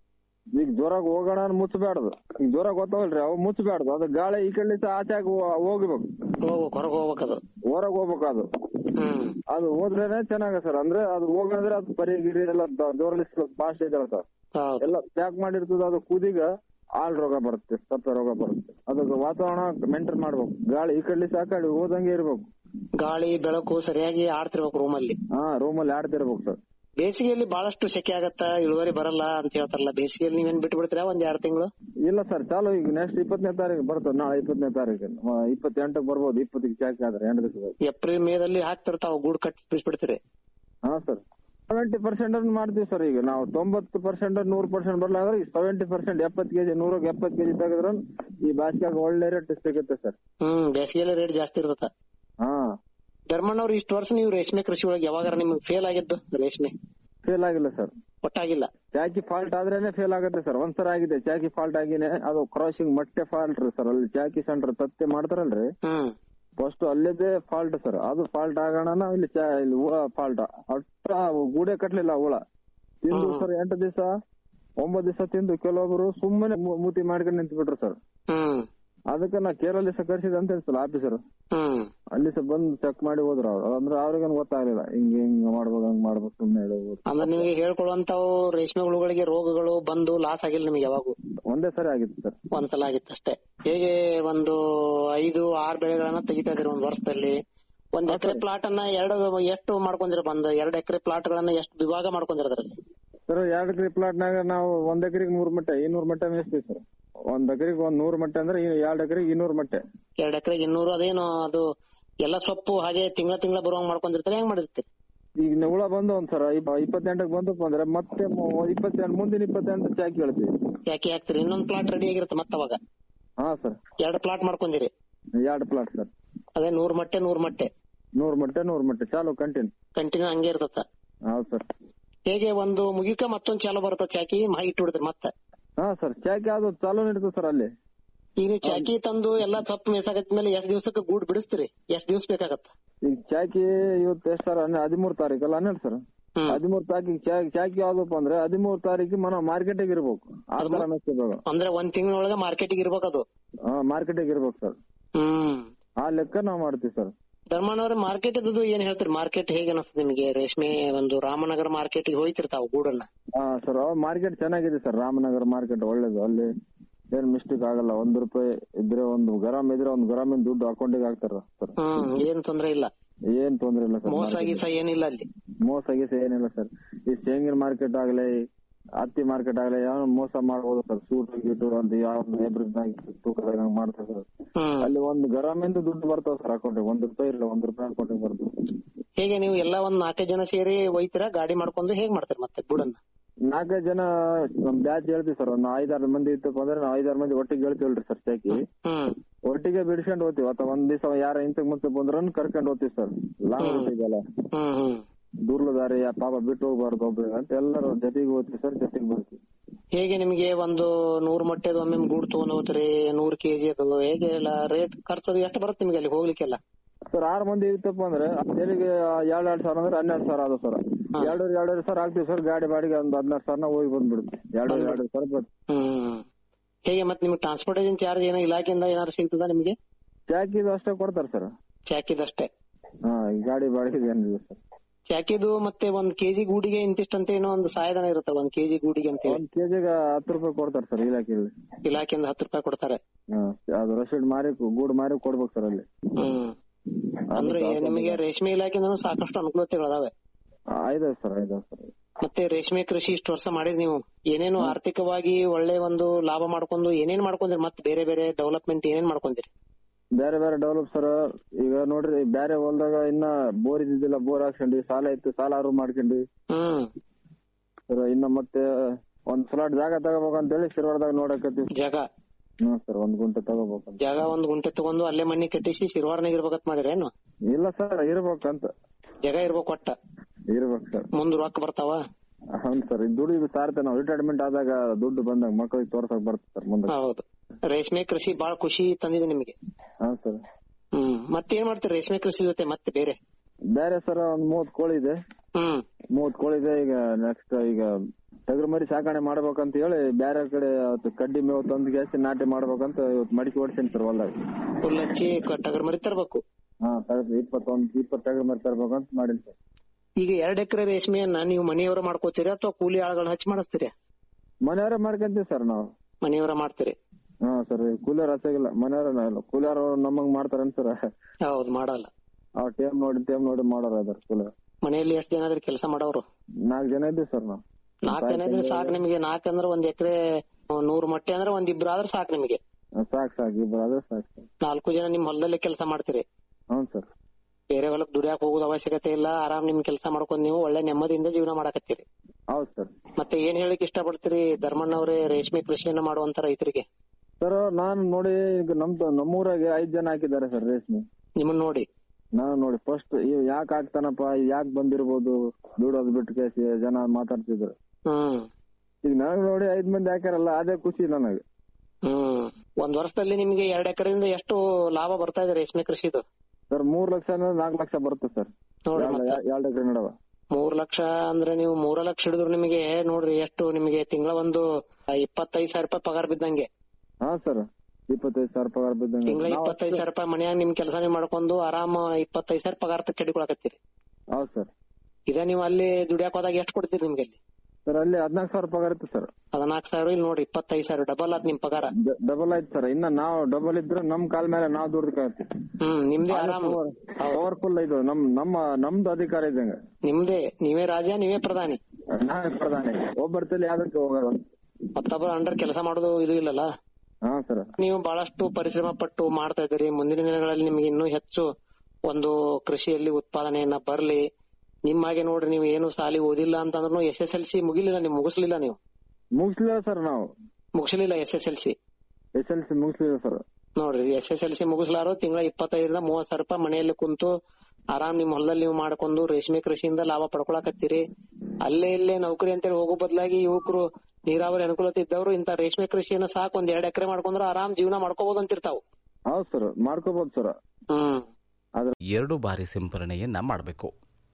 ಈಗ ಜ್ವರಾಗ ಹೋಗೋಣ ಅಂತ ಮುಚ್ಚಬ್ಯಾಡ್ದು ಈಗ ಜ್ವರ ಗೊತ್ತಾವಲ್ರಿ ಅವು ಮುಚ್ಚಬ್ಯಾಡ್ದು ಅದು ಗಾಳಿ ಈ ಕಡೆ ಆಚೆಗೆ ಹೋಗ್ಬೇಕು ಹೋಗ್ಬೇಕು ಹೊರಗೆ ಹೋಗ್ಬೇಕದು ಹೊರಗ್ ಹೋಗ್ಬೇಕು ಅದು ಹ್ಮ್ ಅದು ಹೋದ್ರೇನೆ ಚೆನ್ನಾಗ ಸರ್ ಅಂದ್ರೆ ಅದು ಹೋಗಂದ್ರೆ ಅದು ಪರಿ ಗಿರಿ ಎಲ್ಲ ಜ್ವರಲ್ಲಿ ಫಾಸ್ಟ್ ಇದೆ ಸರ್ ಹೌದು ಎಲ್ಲ ಪ್ಯಾಕ್ ಮಾಡಿರ್ತದ ಅದು ಕುದಿಗ ಆಳ್ ರೋಗ ಬರುತ್ತೆ ಸತ್ತ ರೋಗ ಬರುತ್ತೆ ಅದಕ್ಕೆ ವಾತಾವರಣ ಮೇಂಟೈನ್ ಮಾಡ್ಬೇಕು ಗಾಳಿ ಈ ಕಡೆ ಆ ಕಡೆ ಹೋದಂಗೆ ಇರ್ಬೇಕು ಗಾಳಿ ಬೆಳಕು ಸರಿಯಾಗಿ ಆಡ್ತಿರ್ಬೇಕು ರೂಮಲ್ಲಿ ಹಾ ರೂಮಲ್ಲಿ ಆಡ್ತಿರ್ಬೇಕು ಸರ್ ಬೇಸಿಗೆಯಲ್ಲಿ ಬಹಳಷ್ಟು ಸೆಕೆ ಆಗತ್ತ ಇಳುವರಿ ಬರಲ್ಲ ಅಂತ ಹೇಳ್ತಾರಲ್ಲ ಬೇಸಿಗೆಯಲ್ಲಿ ನೀವೇನ್ ಬಿಟ್ಟು ಬಿಡ್ತೀರಾ ಒಂದ್ ಎರಡ್ ತಿಂಗಳು ಇಲ್ಲ ಸರ್ ಚಾಲು ಈಗ ನೆಕ್ಸ್ಟ್ ಇಪ್ಪತ್ತನೇ ತಾರೀಕು ಬರ್ತದೆ ನಾಳೆ ಇಪ್ಪತ್ತನೇ ತಾರೀಕು ಇಪ್ಪತ್ತೆಂಟಕ್ಕೆ ಬರ್ಬೋದು ಇಪ್ಪತ್ತಿಗೆ ಚಾಕಿ ಆದ್ರೆ ಎಂಟು ದಿವಸ ಏಪ್ರಿಲ್ ಮೇದಲ್ಲಿ ಹಾಕ್ತಿರ್ತಾವ ಗೂಡ್ ಕಟ್ಟಿ ಬಿಡಿಸ್ಬಿಡ್ತೀರಿ ಹಾ ಸರ್ ಸೆವೆಂಟಿ ಪರ್ಸೆಂಟ್ ಅನ್ನು ಮಾಡ್ತೀವಿ ಸರ್ ಈಗ ನಾವು ತೊಂಬತ್ತು ಪರ್ಸೆಂಟ್ ನೂರು ಪರ್ಸೆಂಟ್ ಬರಲ್ಲ ಅಂದ್ರೆ ಸೆವೆಂಟಿ ಪರ್ಸೆಂಟ್ ಎಪ್ಪತ್ತು ಕೆಜಿ ನೂರಕ್ಕೆ ಎಪ್ಪತ್ತು ಕೆಜಿ ತೆಗೆದ್ರೆ ಈ ಬಾಸ್ಗ್ಯಾಗ ಒಳ್ಳೆ ರೇಟ್ ಸಿಗುತ್ತೆ ಸರ್ ಹ್ಮ್ ಬೇಸಿಗೆಯಲ್ಲಿ ರೇಟ್ ಜಾಸ್ತಿ ಇರ್ತದ ಹಾ ಧರ್ಮಣ್ಣವ್ರು ಇಷ್ಟು ವರ್ಷ ನೀವು ರೇಷ್ಮೆ ಕೃಷಿ ಒಳಗೆ ಯಾವಾಗಾರ ನಿಮ್ಗೆ ಫೇಲ್ ಆಗಿದ್ದು ರೇಷ್ಮೆ ಫೇಲ್ ಆಗಿಲ್ಲ ಸರ್ ಒಟ್ಟಾಗಿಲ್ಲ ಚಾಕಿ ಫಾಲ್ಟ್ ಆದ್ರೇನೆ ಫೇಲ್ ಆಗುತ್ತೆ ಸರ್ ಒಂದ್ಸಲ ಆಗಿದೆ ಚಾಕಿ ಫಾಲ್ಟ್ ಆಗಿನೇ ಅದು ಕ್ರಾಸಿಂಗ್ ಮಟ್ಟೆ ಫಾಲ್ಟ್ ರೀ ಸರ್ ಅಲ್ಲಿ ಚಾಕಿ ಸೆಂಟರ್ ತತ್ತೆ ಮಾಡ್ತಾರಲ್ರಿ ಹ್ಮ್ ಫಸ್ಟ್ ಅಲ್ಲಿದೆ ಫಾಲ್ಟ್ ಸರ್ ಅದು ಫಾಲ್ಟ್ ಆಗೋಣ ಇಲ್ಲಿ ಚಾ ಇಲ್ಲಿ ಹುಳ ಫಾಲ್ಟ್ ಒಟ್ಟ ಗೂಡೆ ಕಟ್ಲಿಲ್ಲ ಹುಳ ತಿಂದು ಸರ್ ಎಂಟು ದಿವಸ ಒಂಬತ್ತು ದಿವಸ ತಿಂದು ಕೆಲವೊಬ್ರು ಸುಮ್ಮನೆ ಮೂತಿ ಮಾಡ್ಕೊಂಡು ನಿಂತು ಬಿಟ್ರು ಸರ್ ಹ್ಮ್ ಅದಕ್ಕೆ ನಾ ಕೇರಳ ಸಹ ಕರ್ಸಿದ ಅಂತ ಅನ್ಸಲ್ಲ ಆಫೀಸರ್ ಹ್ಮ್ ಅಲ್ಲಿ ಸಹ ಬಂದು ಚೆಕ್ ಮಾಡಿ ಹೋದ್ರು ಅವ್ರು ಅಂದ್ರೆ ಅವ್ರಿಗೇನು ಗೊತ್ತಾಗ್ಲಿಲ್ಲ ಹಿಂಗ್ ಹಿಂಗ್ ಮಾಡ್ಬೋದು ಹಂಗ್ ಮಾಡ್ಬೋದು ಸುಮ್ನೆ ಹೇಳ್ಬೋದು ಅಂದ್ರೆ ನಿಮಗೆ ಹೇಳ್ಕೊಡುವಂತಾವು ರೇಷ್ಮೆ ಹುಳುಗಳಿಗೆ ರೋಗಗಳು ಬಂದು ಲಾಸ್ ಆಗಿಲ್ಲ ನಿಮಗೆ ಯಾವಾಗೂ ಒಂದೇ ಸರಿ ಆಗಿತ್ತು ಸರ್ ಒಂದ್ಸಲ ಆಗಿತ್ತು ಅಷ್ಟೇ ಹೇಗೆ ಒಂದು ಐದು ಆರು ಬೆಳೆಗಳನ್ನ ತೆಗಿತಾ ಇದ್ರಿ ಒಂದ್ ವರ್ಷದಲ್ಲಿ ಒಂದ್ ಎಕರೆ ಪ್ಲಾಟ್ ಅನ್ನ ಎರಡು ಎಷ್ಟು ಮಾಡ್ಕೊಂಡಿರ ಬಂದ್ ಎರಡ್ ಎಕರೆ ಪ್ಲಾಟ್ ಗಳನ್ನ ಎಷ್ಟು ವಿಭಾಗ ಮಾಡ್ಕೊಂಡಿರ ಅದ್ರಲ್ಲಿ ಸರ್ ಎರಡ್ ಎಕರೆ ಪ್ಲಾಟ್ನಾಗ ನಾವು ಒಂದ್ ಎಕರೆಗೆ ಮೂರ್ ಮಟ್ಟೆ ಇನ್ನೂರ್ ಮಟ್ಟೆ ಮೇಯಿಸ್ತೀವಿ ಸರ್ ಒಂದ್ ಎಕರೆಗೆ ಒಂದ್ ನೂರ್ ಮಟ್ಟೆ ಅಂದ್ರೆ ಈ- ಎರಡ್ ಎಕರೆಗೆ ಇನ್ನೂರ್ ಮಟ್ಟೆ ಎರಡ್ ಎಕರೆಗೆ ಇನ್ನೂರು ಅದೇನು ಅದು ಎಲ್ಲ ಸೊಪ್ಪು ಹಾಗೆ ತಿಂಗಳ ತಿಂಗಳ ಬರುವಂಗ್ ಮಾಡ್ಕೊಂಡಿರ್ತಾರೆ ಹೆಂಗ್ ಮಾಡಿರ್ತೀರಿ ಈಗ ನ- ಹುಳ ಬಂದು ಒಂದ್ ಸರ ಇಪ್ಪ- ಇಪ್ಪತ್ತೆಂಟಕ್ಕೆ ಬಂದಪ್ಪ ಅಂದ್ರೆ ಮತ್ತೆ ಮು- ಇಪ್ಪತ್ತೆಂಟು ಮುಂದಿನ ಇಪ್ಪತ್ತೆಂಟು ಚಾಕಿ ಹೇಳ್ತೀವಿ ಯಾಕೆ ಹಾಕ್ತಿರಿ ಇನ್ನೊಂದ್ ಪ್ಲಾಟ್ ರೆಡಿ ಆಗಿರುತ್ತೆ ಮತ್ತೆ ಅವಾಗ ಹಾ ಸರ್ ಎರಡ್ ಪ್ಲಾಟ್ ಮಾಡ್ಕೊಂಡಿರಿ ಎರಡ್ ಪ್ಲಾಟ್ ಸರ್ ಅದೇ ನೂರ್ ಮಟ್ಟೆ ನೂರ್ ಮಟ್ಟೆ ನೂರ್ ಮಟ್ಟೆ ನೂರ್ ಮಟ್ಟೆ ಚಾಲು ಕಂಟಿನ್ಯೂ ಕಂಟಿನ್ಯೂ ಹಂಗೆ ಇರ್ತತ್ತ ಹೌದು ಸರ್ ಹೇಗೆ ಒಂದು ಮುಗಿಕ ಮತ್ತೊಂದ್ ಚಾಲು ಬರುತ್ತ ಚಾಕಿ ಇಟ್ಟು ಬಿಡ್ತೀರಿ ಮತ್ತೆ ಹಾ ಸರ್ ಚಾಕಿ ಅದು ಚಾಲು ಇರ್ತದೆ ಸರ್ ಅಲ್ಲಿ ಈಗ ನೀವು ಚಾಕಿ ತಂದು ಎಲ್ಲಾ ಸೊಪ್ಪು ಮೇಸಾಗತ್ತ ಮೇಲೆ ಎಷ್ಟ್ ದಿವ್ಸಕ್ಕೆ ಗೂಡ್ ಬಿಡಿಸ್ತೀರಿ ಎಷ್ಟ್ ದಿವ್ಸ ಬೇಕಾಗತ್ತ ಈಗ ಚಾಕಿ ಇವತ್ತು ಎಷ್ಟು ಸರ್ ಹದಿಮೂರ್ ತಾರೀಕು ಅಲ್ಲ ಹನ್ನೆರಡು ಸರ್ ಹ್ಮ್ ಹದಿಮೂರ್ ತಾರೀಕಿಗೆ ಚಾಕಿ ಚಾಕಿ ಯಾವ್ದಪ್ಪ ಅಂದ್ರೆ ಹದಿಮೂರ್ ತಾರೀಕಿಗೆ ಮನ ಮಾರ್ಕೆಟಿಗೆ ಇರ್ಬೇಕು ಆ ತರ ಮೆಸೇಜ್ ಅಂದ್ರೆ ಒಂದ್ ತಿಂಗಳೊಳಗೆ ಮಾರ್ಕೆಟಿಗೆ ಇರ್ಬೇಕದು ಹಾ ಮಾರ್ಕೆಟಿಗೆ ಇರ್ಬೇಕು ಸರ್ ಹ್ಮ್ ಆ ಲೆಕ್ಕ ನಾವ್ ಮಾಡ್ತೀವಿ ಸರ್ ಧರ್ಮಣ್ಣವ್ರ ಮಾರ್ಕೆಟ್ ಇದ್ದು ಏನ್ ಹೇಳ್ತೀರಿ ಮಾರ್ಕೆಟ್ ಹೇಗೆ ಅನಿಸ್ತದೆ ನಿಮಗೆ ರೇಷ್ಮೆ ಒಂದು ರಾಮನಗರ ಮಾರ್ಕೆಟ್ಗೆ ಹೋಯ್ತಿರ್ತಾವ ಗೂಡನ್ನ ಹಾ ಸರ್ ಮಾರ್ಕೆಟ್ ಚೆನ್ನಾಗಿದೆ ಸರ್ ರಾಮನಗರ ಮಾರ್ಕೆಟ್ ಒಳ್ಳೇದು ಅಲ್ಲಿ ಏನ್ ಮಿಸ್ಟೇಕ್ ಆಗಲ್ಲ ಒಂದ್ ರೂಪಾಯಿ ಇದ್ರೆ ಒಂದು ಗ್ರಾಮ್ ಇದ್ರೆ ಒಂದ್ ಗ್ರಾಮಿನ ದುಡ್ಡು ಅಕೌಂಟಿಗೆ ಹಾಕ್ತಾರ ಸರ್ ಹ್ಮ್ ಏನ್ ತೊಂದ್ರೆ ಇಲ್ಲ ಏನ್ ತೊಂದ್ರೆ ಇಲ್ಲ ಸರ್ ಮೋಸ ಗೀಸ ಏನಿಲ್ಲ ಅಲ್ಲಿ ಮೋಸ ಗೀಸ ಏನಿಲ್ಲ ಸರ್ ಈ ಶೇಂಗಿನ ಮಾರ್ಕೆಟ್ ಆಗ್ಲಿ ಹತ್ತಿ ಮಾರ್ಕೆಟ್ ಆಗ್ಲಿ ಯಾವ ಮೋಸ ಮಾಡ್ಬೋದು ಸರ್ ಸೂಟ್ ಗೀಟು ಅಂತ ಯಾವ ನೇಬ್ರಿದ್ನಾಗ ತೂಕದಾಗ ಹಂಗ್ ಮಾಡ್ತಾರೆ ಸರ್ ಹ್ಮ್ ಅಲ್ಲಿ ಒಂದ್ ಗ್ರಾಮಿಂದ ದುಡ್ಡು ಬರ್ತಾವ ಸರ್ ಅಕೌಂಟಿಗೆ ಒಂದ್ ರೂಪಾಯಿ ಇಲ್ಲ ಒಂದ್ ರೂಪಾಯಿ ಅಕೌಂಟಿಗೆ ಬರ್ತದೆ ಹೇಗೆ ನೀವು ಎಲ್ಲಾ ಒಂದ್ ನಾಲ್ಕೈದು ಜನ ಸೇರಿ ಒಯ್ತೀರಾ ಗಾಡಿ ಮಾಡ್ಕೊಂಡು ಹೇಗ್ ಮಾಡ್ತೀರಿ ಮತ್ತೆ ಗೂಡನ್ನ ನಾಲ್ಕೈದು ಜನ ನಮ್ ಬ್ಯಾಚ್ ಹೇಳ್ತೀವಿ ಸರ್ ಒಂದ್ ಐದಾರು ಮಂದಿ ಇತ್ತಪ್ಪ ಅಂದ್ರೆ ನಾವ್ ಐದಾರು ಮಂದಿ ಒಟ್ಟಿಗೆ ಹೇಳ್ತೀವಲ್ರಿ ಸರ್ ಚಾಕಿ ಹ್ಮ್ ಒಟ್ಟಿಗೆ ಬಿಡಿಸ್ಕೊಂಡು ಹೋಗ್ತೀವಿ ಅಥವಾ ಒಂದ್ ದಿವಸ ಯಾರ ಇಂತಕ್ ಮುಂಚೆ ಬಂದ್ರ ಕರ್ಕೊಂಡ್ ಹೋಗ್ತೀವಿ ಸರ್ ಲಾಂಗ್ ರೂಟ್ ಇದೆಯಲ್ಲ ಹ್ಮ್ ಹ್ಮ್ ದೂರ್ಲ ದಾರಿ ಆ ಪಾಪ ಬಿಟ್ಟು ಹೋಗ್ಬಾರ್ದು ಒಬ್ರಿಗೆ ಅಂತ ಎಲ್ಲರೂ ಜೊತೆಗೆ ಹೋಗ್ತೀವಿ ಸರ್ ಜೊತೆಗೆ ಬರ್ತೀವಿ ಹೇಗೆ ನಿಮಗೆ ಒಂದು ನೂರ್ ಮೊಟ್ಟೆದು ಒಮ್ಮೆ ಗೂಡ್ ತಗೊಂಡ್ ಹೋಗ್ತೀರಿ ನೂರ್ ಕೆಜಿ ಅದು ಹೇಗೆ ಎಲ್ಲ ರೇಟ್ ಖರ್ಚು ಅದು ಎಷ್ಟು ಬರುತ್ತೆ ನಿಮ್ಗೆ ಅಲ್ಲಿ ಹೋಗ್ಲಿಕ್ಕೆಲ್ಲ ಸರ್ ಆರ್ ಮಂದಿ ಇತ್ತಪ್ಪ ಅಂದ್ರೆ ತೆರಿಗೆ ಎರಡ್ ಎರಡ್ ಸಾವಿರ ಅಂದ್ರೆ ಹನ್ನೆರಡು ಸಾವಿರ ಅದು ಸರ್ ಎರಡು ಎರಡೂವರೆ ಸಾವಿರ ಆಗ್ತೀವಿ ಸರ್ ಗಾಡಿ ಬಾಡಿಗೆ ಒಂದು ಹದಿನಾರು ಸಾವಿರ ಹೋಗಿ ಬಂದ್ಬಿಡುತ್ತೆ ಎರಡು ಎರಡು ಸಾವಿರ ಬರುತ್ತೆ ಹ್ಮ್ ಹೇಗೆ ಮತ್ತೆ ನಿಮ್ಗೆ ಟ್ರಾನ್ಸ್ಪೋರ್ಟೇಷನ್ ಚಾರ್ಜ್ ಏನೋ ಇಲಾಖೆಯಿಂದ ಏನಾದ್ರು ಸಿಗ್ತದ ನಿಮಗೆ ಚಾಕಿದು ಅಷ್ಟೇ ಕೊಡ್ತಾರೆ ಸರ್ ಚಾಕಿದಷ್ಟೇ ಹಾ ಈ ಗಾಡಿ ಬಾಡಿಗೆ ಏನಿಲ್ಲ ಸರ್ ಚಾಕಿದು ಮತ್ತೆ ಒಂದ್ ಕೆಜಿ ಗೂಡಿಗೆ ಇಂತಿಷ್ಟಂತ ಏನೋ ಒಂದು ಸಹಾಯಧನ ಇರುತ್ತೆ ಒಂದ್ ಕೆಜಿ ಗೂಡಿಗೆ ಅಂತ ಹೇಳಿ ಒಂದ್ ಕೆಜಿಗೆ ಹತ್ತು ರೂಪಾಯಿ ಕೊಡ್ತಾರೆ ಸರ್ ಇಲಾಖೆಯಲ್ಲಿ ಇಲಾಖೆಯಿಂದ ಹತ್ತು ರೂಪಾಯಿ ಕೊಡ್ತಾರೆ ಹಾ ಅದು ರಸೀಡ್ ಮಾರಿ ಗೂಡು ಮಾರಿ ಕೊಡ್ಬೇಕು ಸರ್ ಅಲ್ಲಿ ಹ್ಮ್ ಅಂದ್ರೆ ನಿಮಗೆ ರೇಷ್ಮೆ ಇಲಾಖೆಯಿಂದ ಸಾಕಷ್ಟು ಅನುಕೂಲತೆಗಳು ಅದಾವೆ ಐದಾವ್ ಸರ್ ಐದಾವ್ ಸರ್ ಮತ್ತೆ ರೇಷ್ಮೆ ಕೃಷಿ ಇಷ್ಟು ವರ್ಷ ಮಾಡಿರಿ ನೀವು ಏನೇನು ಆರ್ಥಿಕವಾಗಿ ಒಳ್ಳೆ ಒಂದು ಲಾಭ ಮಾಡ್ಕೊಂಡು ಏನೇನ್ ಮಾಡ್ಕೊಂಡ್ರಿ ಮತ್ತೆ ಬೇರೆ ಬೇರೆ ಡೆವಲಪ್ಮೆಂಟ್ ಏನೇನ್ ಮಾಡ್ಕೊಂಡ್ರಿ ಬೇರೆ ಬೇರೆ ಡೆವಲಪ್ ಸರ್ ಈಗ ನೋಡ್ರಿ ಬೇರೆ ಹೊಲ್ದಾಗ ಇನ್ನ ಬೋರ್ ಇದ್ದಿದ್ದಿಲ್ಲ ಬೋರ್ ಹಾಕ್ಸ್ಕೊಂಡಿ ಸಾಲ ಇತ್ತು ಸಾಲ ಆರು ಮಾಡ್ಕೊಂಡಿ ಹ್ಮ್ ಸರ್ ಇನ್ನ ಮತ್ತೆ ಒಂದ್ ಫ್ಲಾಟ್ ಜಾಗ ತಗೋಬೇಕಂತ ಹೇಳಿ ಶಿರ್ವಾರದಾಗ ನೋಡಕತ್ತೀವಿ ಜಾಗ ಹ್ಮ್ ಸರ್ ಒಂದ್ ಗುಂಟೆ ತಗೋಬೇಕಂತ ಜಾಗ ಒಂದ್ ಗುಂಟೆ ತಗೊಂಡು ಅಲ್ಲೇ ಮಣ್ಣಿ ಕಟ್ಟಿಸಿ ಶಿರ್ವಾರ್ನಾಗ ಇರ್ಬೇಕಂತ ಮಾಡಿರೇನು ಇಲ್ಲ ಸರ್ ಇರ್ಬೇಕಂತ ಜಾಗ ಇರ್ಬೇಕು ಒಟ್ಟ ಇರ್ಬೇಕು ಸರ್ ಮುಂದ್ ರೊಕ್ಕ ಬರ್ತಾವ ಹೌದ್ ಸರ್ ಇದು ದುಡಿದು ಸಾರ್ತೆ ನಾವು ರಿಟೈರ್ಮೆಂಟ್ ಆದಾಗ ದುಡ್ಡು ಬಂದಾಗ ಮಕ್ಕಳಿಗೆ ತೋರ್ಸಕ್ ಬರ್ತದೆ ಸರ್ ಮುಂದೆ ಹೌದು ರೇಷ್ಮೆ ಕೃಷಿ ಬಹಳ ಖುಷಿ ತಂದಿದೆ ನಿಮಗೆ ಹಾ ಸರ್ ಹ್ಮ್ ಮತ್ತೇನ್ ಮಾಡ್ತೀರಿ ರೇಷ್ಮೆ ಕೃಷಿ ಜೊತೆ ಮತ್ತೆ ಬೇರೆ ಬೇರೆ ಸರ್ ಒಂದ್ ಮೂವತ್ ಕೋಳಿ ಇದೆ ಹ್ಮ್ ಮೂವತ್ ಕೋಳಿ ಇದೆ ಈಗ ನೆಕ್ಸ್ಟ್ ಈಗ ಟಗರು ಮರಿ ಸಾಕಣೆ ಮಾಡ್ಬೇಕಂತ ಹೇಳಿ ಬೇರೆ ಕಡೆ ಅವತ್ತು ಕಡ್ಡಿ ಮೇವು ತಂದು ಜಾಸ್ತಿ ನಾಟಿ ಮಾಡ್ಬೇಕಂತ ಇವತ್ತು ಮಡಿಕೆ ಓಡಿಸೀನಿ ಸರ್ ಹೊಲ್ದಾಗ ಫುಲ್ ಹಚ್ಚಿ ಟಗರ್ ಮರಿ ತರ್ಬೇಕು ಹಾ ತಗದು ಇಪ್ಪತ್ತೊಂದು ಇಪ್ಪತ್ತು ಟಗರು ಮರಿ ತರ್ಬೇಕಂತ ಮಾಡೀನಿ ಸರ್ ಈಗ ಎರಡ್ ಎಕರೆ ರೇಷ್ಮೆಯನ್ನ ನೀವು ಮನೆಯವರ ಮಾಡ್ಕೋತೀರಿ ಅಥವಾ ಕೂಲಿ ಆಳುಗಳನ್ನ ಹಚ್ಚಿ ಮಾಡಿಸ್ತೀರಿ ಮನೆಯವರೇ ಮಾಡ್ಕೊಂತೀವಿ ಸರ್ ನಾವು ಮನೆಯವರ ಮಾಡ್ತೀರಿ ಹಾ ಸರ್ ಕೂಲರ್ ಹಚ್ಚಾಗಿಲ್ಲ ಮನೆಯವ್ರ ಕೂಲರ್ ನಮಗ್ ಮಾಡ್ತಾರೇನ್ ಸರ್ ಹೌದು ಮಾಡಲ್ಲ ಅವ್ ಟೇಮ್ ನೋಡಿ ಟೇಮ್ ನೋಡಿ ಮಾಡೋರ್ ಅದಾರ ಕೂಲರ್ ಮನೆಯಲ್ಲಿ ಎಷ್ಟು ಜನ ಇದ್ರಿ ಕೆಲಸ ಮಾಡೋರು ನಾಲ್ಕು ಜನ ಇದ್ದೀವಿ ಸರ್ ನಾವು ನಾಲ್ಕು ಜನ ಇದ್ರೆ ಸಾಕು ನಿಮಗೆ ನಾಲ್ಕು ಅಂದ್ರೆ ಒಂದ್ ಎಕರೆ ನೂರ್ ಮೊಟ್ಟೆ ಅಂದ್ರೆ ಒಂದ್ ಇಬ್ರು ಆದ್ರೆ ಸಾಕು ನಿಮಗೆ ಸಾಕ್ ಸಾಕ್ ಇಬ್ರು ಅದೇ ಸಾಕ್ ಸರ್ ನಾಲ್ಕು ಜನ ನಿಮ್ ಹೊಲದಲ್ಲಿ ಕೆಲಸ ಮಾಡ್ತೀರಿ ಹ್ಞೂ ಸರ್ ಬೇರೆ ಹೊಲಕ್ ದುಡಿಯಾಕ ಹೋಗೋದ್ ಅವಶ್ಯಕತೆ ಇಲ್ಲ ಆರಾಮ್ ನಿಮ್ ಕೆಲಸ ಮಾಡ್ಕೊಂಡ್ ನೀವು ಒಳ್ಳೆ ನೆಮ್ಮದಿಯಿಂದ ಜೀವನ ಮಾಡಕತ್ತೀರಿ ಹೌದ್ ಸರ್ ಮತ್ತೆ ಏನ್ ಹೇಳಿಕ್ ಇಷ್ಟಪಡ್ತೀರಿ ಧರ್ಮಣ್ಣವ್ರೆ ರೇಷ್ಮೆ ಕೃಷಿಯನ್ನ ಮಾಡುವಂತ ರೈತರಿಗೆ ಸರ್ ನಾನು ನೋಡಿ ಈಗ ನಮ್ದು ನಮ್ಮೂರಾಗೆ ಐದ್ ಜನ ಹಾಕಿದ್ದಾರೆ ಸರ್ ರೇಷ್ಮೆ ನಿಮ್ಮನ್ನ ನೋಡಿ ನಾನು ನೋಡಿ ಫಸ್ಟ್ ಇವ್ ಯಾಕೆ ಆಗ್ತಾನಪ್ಪ ಯಾಕೆ ಬಂದಿರ್ಬೋದು ದುಡೋದ್ ಬಿಟ್ಟು ಕೇಸಿ ಜನ ಮಾತಾಡ್ತಿದ್ರು ಹ್ಮ್ ಈಗ ನನಗ್ ನೋಡಿ ಐದ್ ಮಂದಿ ಹಾಕ್ಯಾರಲ್ಲ ಅದೇ ಖುಷಿ ನನಗೆ ಹ್ಮ್ ಒಂದ್ ವರ್ಷದಲ್ಲಿ ನಿಮ್ಗೆ ಎರಡ್ ಎಕರೆಯಿಂದ ಎಷ್ಟು ಲಾಭ ಬರ್ತಾ ಇದೆ ರೇಷ್ಮೆ ಕೃಷಿದು ಸರ್ ಮೂರ್ ಲಕ್ಷ ಅಂದ್ರೆ ನಾಲ್ಕು ಲಕ್ಷ ಬರುತ್ತೆ ಸರ್ ನೋಡ್ರಿ ಮತ್ತೆ ಎರಡು ಎಕರೆ ನಡವ ಮೂರ್ ಲಕ್ಷ ಅಂದ್ರೆ ನೀವು ಮೂರ ಲಕ್ಷ ಹಿಡಿದ್ರು ನಿಮಗೆ ನೋಡ್ರಿ ಎಷ್ಟು ನಿಮಗೆ ತಿಂಗಳ ಒಂದು ಇಪ್ಪತ್ತೈದು ಸಾವಿರ ರೂಪಾಯಿ ಪಗಾರ ಬಿದ್ದಂಗೆ ಹಾ ಸರ್ ಇಪ್ಪತ್ತೈದು ಸಾವಿರ ಪಗಾರ ಬಿದ್ದಂಗೆ ತಿಂಗಳ ನಾವ್ ಇಪ್ಪತ್ತೈದು ಸಾವಿರ ರೂಪಾಯಿ ಮನ್ಯಾಗ ನಿಮ್ ಕೆಲಸ ನೀವು ಮಾಡ್ಕೊಂಡು ಆರಾಮ ಇಪ್ಪತ್ತೈದು ಸಾವಿರ ಪಗಾರ ಕೆಡಿಕೊಳಕತ್ತೀರಿ ಹೌದ್ ಸರ್ ಇದ ನೀವು ಅಲ್ಲಿ ದುಡಿಯಾಕ ಹೋದಾಗ ಎಷ್ಟು ಕೊಡ್ತೀರಿ ನಿಮ್ಗೆ ಅಲ್ಲಿ ಸರ್ ಅಲ್ಲಿ ಹದಿನಾಲ್ಕು ಸಾವಿರ ಪಗಾರ ಇತ್ತು ಸರ್ ಹದಿನಾಲ್ಕು ಸಾವಿರ ಇಲ್ಲಿ ನೋಡ್ರಿ ಇಪ್ಪತ್ತೈದು ಸಾವಿರ ಡಬಲ್ ಆತ್ ನಿಮ್ ಪಗಾರ ಡಬಲ್ ಆಯ್ತು ಸರ್ ಇನ್ನ ನಾವು ಡಬಲ್ ಇದ್ರೆ ನಮ್ ಕಾಲ್ ಮೇಲೆ ನಾವು ದುಡ್ದು ಹ್ಮ್ ನಿಮ್ದೇ ಆರಾಮ್ ಪವರ್ಫುಲ್ ಇದು ನಮ್ ನಮ್ಮ ನಮ್ದು ಅಧಿಕಾರ ಇದ್ದಂಗೆ ನಿಮ್ದೇ ನೀವೇ ರಾಜ ನೀವೇ ಪ್ರಧಾನಿ ನಾವೇ ಪ್ರಧಾನಿ ಒಬ್ಬರ ತಲೆ ಯಾವ್ದಕ್ಕೆ ಹೋಗಲ್ಲ ಮತ್ತೊಬ್ಬರ ಅಂಡರ್ ಕೆಲಸ ಮಾಡೋದು ಇದು ಇಲ್ಲಲ್ಲ ಹಾ ಸರ್ ನೀವು ಬಹಳಷ್ಟು ಪರಿಶ್ರಮ ಪಟ್ಟು ಮಾಡ್ತಾ ಇದ್ದೀರಿ ಮುಂದಿನ ದಿನಗಳಲ್ಲಿ ನಿಮ್ಗೆ ಇನ್ನೂ ಹೆಚ್ಚು ಒಂದು ಕೃಷಿಯಲ್ಲಿ ಉತ್ಪಾದನೆಯನ್ನ ಬರ್ಲಿ ನಿಮ್ಮ ಹಾಗೆ ನೋಡ್ರಿ ನೀವು ಏನು ಸಾಲಿ ಓದಿಲ್ಲ ಅಂತಂದ್ರೂ ಎಸ್ ಎಸ್ ಎಲ್ ಸಿ ಮುಗಿಲಿಲ್ಲ ನೀವು ಮುಗಿಸ್ಲಿಲ್ಲ ನೀವು ಮುಗಿಸ್ಲಿಲ್ಲ ಸರ್ ನಾವು ಮುಗಿಸ್ಲಿಲ್ಲ S S L C S L C ಮುಗಿಸ್ಲಿಲ್ಲ ಸರ್ ನೋಡ್ರಿ ಎಸ್ ಎಸ್ ಎಲ್ ಸಿ ಮುಗಿಸ್ಲಾರು ತಿಂಗಳ ಇಪ್ಪತ್ತೈದರಿಂದ ಮೂವತ್ ಸಾವಿರ ರೂಪಾಯಿ ಮನೆಯಲ್ಲಿ ಕುಂತು ಆರಾಮ್ ನಿಮ್ ಹೊಲದಲ್ಲಿ ನೀವು ಮಾಡ್ಕೊಂಡು ರೇಷ್ಮೆ ಕೃಷಿಯಿಂದ ಲಾಭ ಪಡ್ಕೊಳಕತ್ತೀರಿ ಅಲ್ಲೇ ಇಲ್ಲೇ ನೌಕರಿ ಅಂತೇಳಿ ಹೋಗೋ ಬದಲಾಗಿ ಯುವಕರು ನೀರಾವರಿ ಅನುಕೂಲತೆ ಇದ್ದವರು ಇಂತ ರೇಷ್ಮೆ ಕೃಷಿಯನ್ನ ಸಾಕು ಒಂದ್ ಎರಡ್ ಎಕರೆ ಮಾಡ್ಕೊಂಡ್ರೆ ಆರಾಮ್ ಜೀವನ ಮಾಡ್ಕೋಬಹುದು ಅಂತಿರ್ತಾವ ಹೌದ್ ಸರ್ ಮಾಡ್ಕೋಬಹುದು ಸರ್ ಹ್ಮ್ ಎರಡು ಬಾರಿ ಸಿಂಪರಣೆಯನ್ನ ಮಾಡಬೇಕು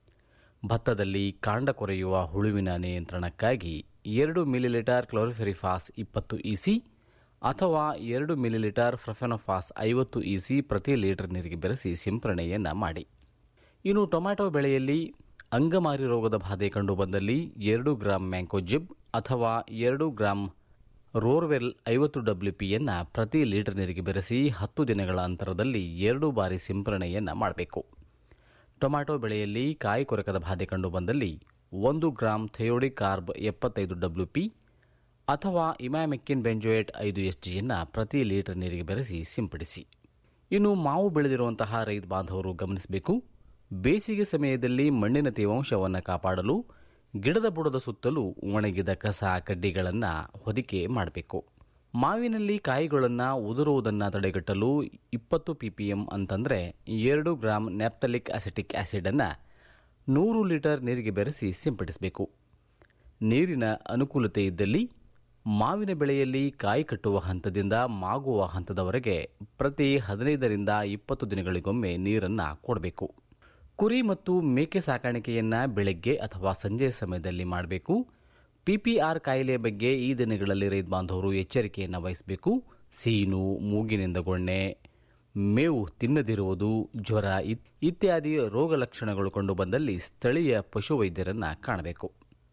ಭತ್ತದಲ್ಲಿ ಕಾಂಡ ಕೊರೆಯುವ ಹುಳುವಿನ ನಿಯಂತ್ರಣಕ್ಕಾಗಿ ಎರಡು ಮಿಲಿಲೀಟರ್ ಕ್ಲೋರಿಫೆರಿಫಾಸ್ ಇಪ್ಪತ್ತು ಇಸಿ ಅಥವಾ ಎರಡು ಮಿಲಿಲೀಟರ್ ಫ್ರಫೆನೋಫಾಸ್ ಐವತ್ತು ಇಸಿ ಪ್ರತಿ ಲೀಟರ್ ನೀರಿಗೆ ಬೆರೆಸಿ ಸಿಂಪರಣೆಯನ್ನ ಮಾಡಿ ಇನ್ನು ಟೊಮ್ಯಾಟೊ ಬೆಳೆಯಲ್ಲಿ ಅಂಗಮಾರಿ ರೋಗದ ಬಾಧೆ ಕಂಡುಬಂದಲ್ಲಿ ಎರಡು ಗ್ರಾಂ ಮ್ಯಾಂಕೋಜಿಬ್ ಅಥವಾ ಎರಡು ಗ್ರಾಂ ರೋರ್ವೆಲ್ ಐವತ್ತು ಡಬ್ಲ್ಯೂಪಿಯನ್ನ ಪ್ರತಿ ಲೀಟರ್ ನೀರಿಗೆ ಬೆರೆಸಿ ಹತ್ತು ದಿನಗಳ ಅಂತರದಲ್ಲಿ ಎರಡು ಬಾರಿ ಸಿಂಪರಣೆಯನ್ನ ಮಾಡಬೇಕು ಟೊಮ್ಯಾಟೊ ಬೆಳೆಯಲ್ಲಿ ಕಾಯಿ ಕೊರಕದ ಬಾಧೆ ಕಂಡುಬಂದಲ್ಲಿ ಒಂದು ಗ್ರಾಂ ಥೆಯೋಡಿಕ್ ಕಾರ್ಬ್ ಎಪ್ಪತ್ತೈದು ಡಬ್ಲ್ಯೂಪಿ ಅಥವಾ ಇಮ್ಯಾಮೆಕ್ಕಿನ್ ಬೆಂಜೋಯೇಟ್ ಐದು ಎಸ್ ಜಿಯನ್ನ ಪ್ರತಿ ಲೀಟರ್ ನೀರಿಗೆ ಬೆರೆಸಿ ಸಿಂಪಡಿಸಿ ಇನ್ನು ಮಾವು ಬೆಳೆದಿರುವಂತಹ ರೈತ ಬಾಂಧವರು ಗಮನಿಸಬೇಕು ಬೇಸಿಗೆ ಸಮಯದಲ್ಲಿ ಮಣ್ಣಿನ ತೇವಾಂಶವನ್ನು ಕಾಪಾಡಲು ಗಿಡದ ಬುಡದ ಸುತ್ತಲೂ ಒಣಗಿದ ಕಸ ಕಡ್ಡಿಗಳನ್ನು ಹೊದಿಕೆ ಮಾಡಬೇಕು ಮಾವಿನಲ್ಲಿ ಕಾಯಿಗಳನ್ನು ಉದುರುವುದನ್ನು ತಡೆಗಟ್ಟಲು ಇಪ್ಪತ್ತು ಪಿಪಿಎಂ ಅಂತಂದರೆ ಎರಡು ಗ್ರಾಂ ನ್ಯಾಪ್ತಲಿಕ್ ಅಸಿಟಿಕ್ ಆಸಿಡನ್ನು ನೂರು ಲೀಟರ್ ನೀರಿಗೆ ಬೆರೆಸಿ ಸಿಂಪಡಿಸಬೇಕು ನೀರಿನ ಅನುಕೂಲತೆ ಇದ್ದಲ್ಲಿ ಮಾವಿನ ಬೆಳೆಯಲ್ಲಿ ಕಾಯಿ ಕಟ್ಟುವ ಹಂತದಿಂದ ಮಾಗುವ ಹಂತದವರೆಗೆ ಪ್ರತಿ ಹದಿನೈದರಿಂದ ಇಪ್ಪತ್ತು ದಿನಗಳಿಗೊಮ್ಮೆ ನೀರನ್ನು ಕೊಡಬೇಕು ಕುರಿ ಮತ್ತು ಮೇಕೆ ಸಾಕಾಣಿಕೆಯನ್ನ ಬೆಳಗ್ಗೆ ಅಥವಾ ಸಂಜೆ ಸಮಯದಲ್ಲಿ ಮಾಡಬೇಕು ಪಿಪಿಆರ್ ಕಾಯಿಲೆಯ ಬಗ್ಗೆ ಈ ದಿನಗಳಲ್ಲಿ ರೈತ ಬಾಂಧವರು ಎಚ್ಚರಿಕೆಯನ್ನು ವಹಿಸಬೇಕು ಸೀನು ಮೂಗಿನಿಂದ ಗೊಣ್ಣೆ ಮೇವು ತಿನ್ನದಿರುವುದು ಜ್ವರ ಇತ್- ಇತ್ಯಾದಿ ರೋಗ ಲಕ್ಷಣಗಳು ಕಂಡುಬಂದಲ್ಲಿ ಸ್ಥಳೀಯ ಪಶುವೈದ್ಯರನ್ನ ಕಾಣಬೇಕು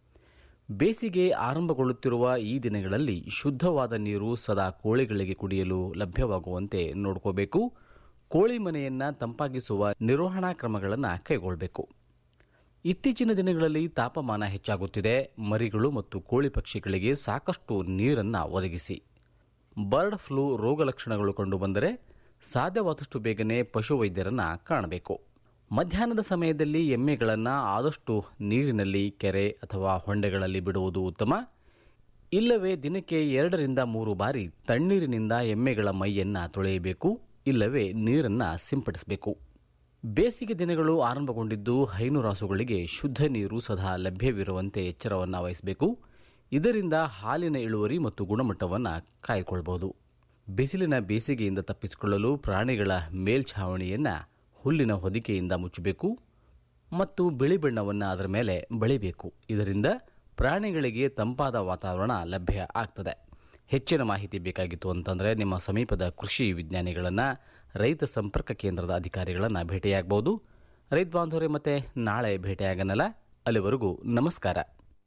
ಬೇಸಿಗೆ ಆರಂಭಗೊಳ್ಳುತ್ತಿರುವ ಈ ದಿನಗಳಲ್ಲಿ ಶುದ್ಧವಾದ ನೀರು ಸದಾ ಕೋಳಿಗಳಿಗೆ ಕುಡಿಯಲು ಲಭ್ಯವಾಗುವಂತೆ ನೋಡ್ಕೋಬೇಕು ಕೋಳಿ ಮನೆಯನ್ನ ತಂಪಾಗಿಸುವ ನಿರ್ವಹಣಾ ಕ್ರಮಗಳನ್ನು ಕೈಗೊಳ್ಳಬೇಕು ಇತ್ತೀಚಿನ ದಿನಗಳಲ್ಲಿ ತಾಪಮಾನ ಹೆಚ್ಚಾಗುತ್ತಿದೆ ಮರಿಗಳು ಮತ್ತು ಕೋಳಿ ಪಕ್ಷಿಗಳಿಗೆ ಸಾಕಷ್ಟು ನೀರನ್ನು ಒದಗಿಸಿ ಬರ್ಡ್ ಫ್ಲೂ ರೋಗ ಲಕ್ಷಣಗಳು ಕಂಡುಬಂದರೆ ಸಾಧ್ಯವಾದಷ್ಟು ಬೇಗನೆ ಪಶುವೈದ್ಯರನ್ನ ಕಾಣಬೇಕು ಮಧ್ಯಾಹ್ನದ ಸಮಯದಲ್ಲಿ ಎಮ್ಮೆಗಳನ್ನು ಆದಷ್ಟು ನೀರಿನಲ್ಲಿ ಕೆರೆ ಅಥವಾ ಹೊಂಡೆಗಳಲ್ಲಿ ಬಿಡುವುದು ಉತ್ತಮ ಇಲ್ಲವೇ ದಿನಕ್ಕೆ ಎರಡರಿಂದ ಮೂರು ಬಾರಿ ತಣ್ಣೀರಿನಿಂದ ಎಮ್ಮೆಗಳ ಮೈಯನ್ನ ತೊಳೆಯಬೇಕು ಇಲ್ಲವೇ ನೀರನ್ನ ಸಿಂಪಡಿಸಬೇಕು ಬೇಸಿಗೆ ದಿನಗಳು ಆರಂಭಗೊಂಡಿದ್ದು ಹೈನುರಾಸುಗಳಿಗೆ ಶುದ್ಧ ನೀರು ಸದಾ ಲಭ್ಯವಿರುವಂತೆ ಎಚ್ಚರವನ್ನು ವಹಿಸಬೇಕು ಇದರಿಂದ ಹಾಲಿನ ಇಳುವರಿ ಮತ್ತು ಗುಣಮಟ್ಟವನ್ನು ಕಾಯ್ಕೊಳ್ಬಹುದು ಬಿಸಿಲಿನ ಬೇಸಿಗೆಯಿಂದ ತಪ್ಪಿಸಿಕೊಳ್ಳಲು ಪ್ರಾಣಿಗಳ ಮೇಲ್ಛಾವಣಿಯನ್ನ ಹುಲ್ಲಿನ ಹೊದಿಕೆಯಿಂದ ಮುಚ್ಚಬೇಕು ಮತ್ತು ಬಿಳಿ ಬಣ್ಣವನ್ನು ಅದರ ಮೇಲೆ ಬಳಿಬೇಕು ಇದರಿಂದ ಪ್ರಾಣಿಗಳಿಗೆ ತಂಪಾದ ವಾತಾವರಣ ಲಭ್ಯ ಆಗ್ತದೆ ಹೆಚ್ಚಿನ ಮಾಹಿತಿ ಬೇಕಾಗಿತ್ತು ಅಂತಂದರೆ ನಿಮ್ಮ ಸಮೀಪದ ಕೃಷಿ ವಿಜ್ಞಾನಿಗಳನ್ನು ರೈತ ಸಂಪರ್ಕ ಕೇಂದ್ರದ ಅಧಿಕಾರಿಗಳನ್ನು ಭೇಟಿಯಾಗಬಹುದು ರೈತ ಬಾಂಧವರೇ ಮತ್ತೆ ನಾಳೆ ಭೇಟಿಯಾಗನಲ್ಲ ಅಲ್ಲಿವರೆಗೂ ನಮಸ್ಕಾರ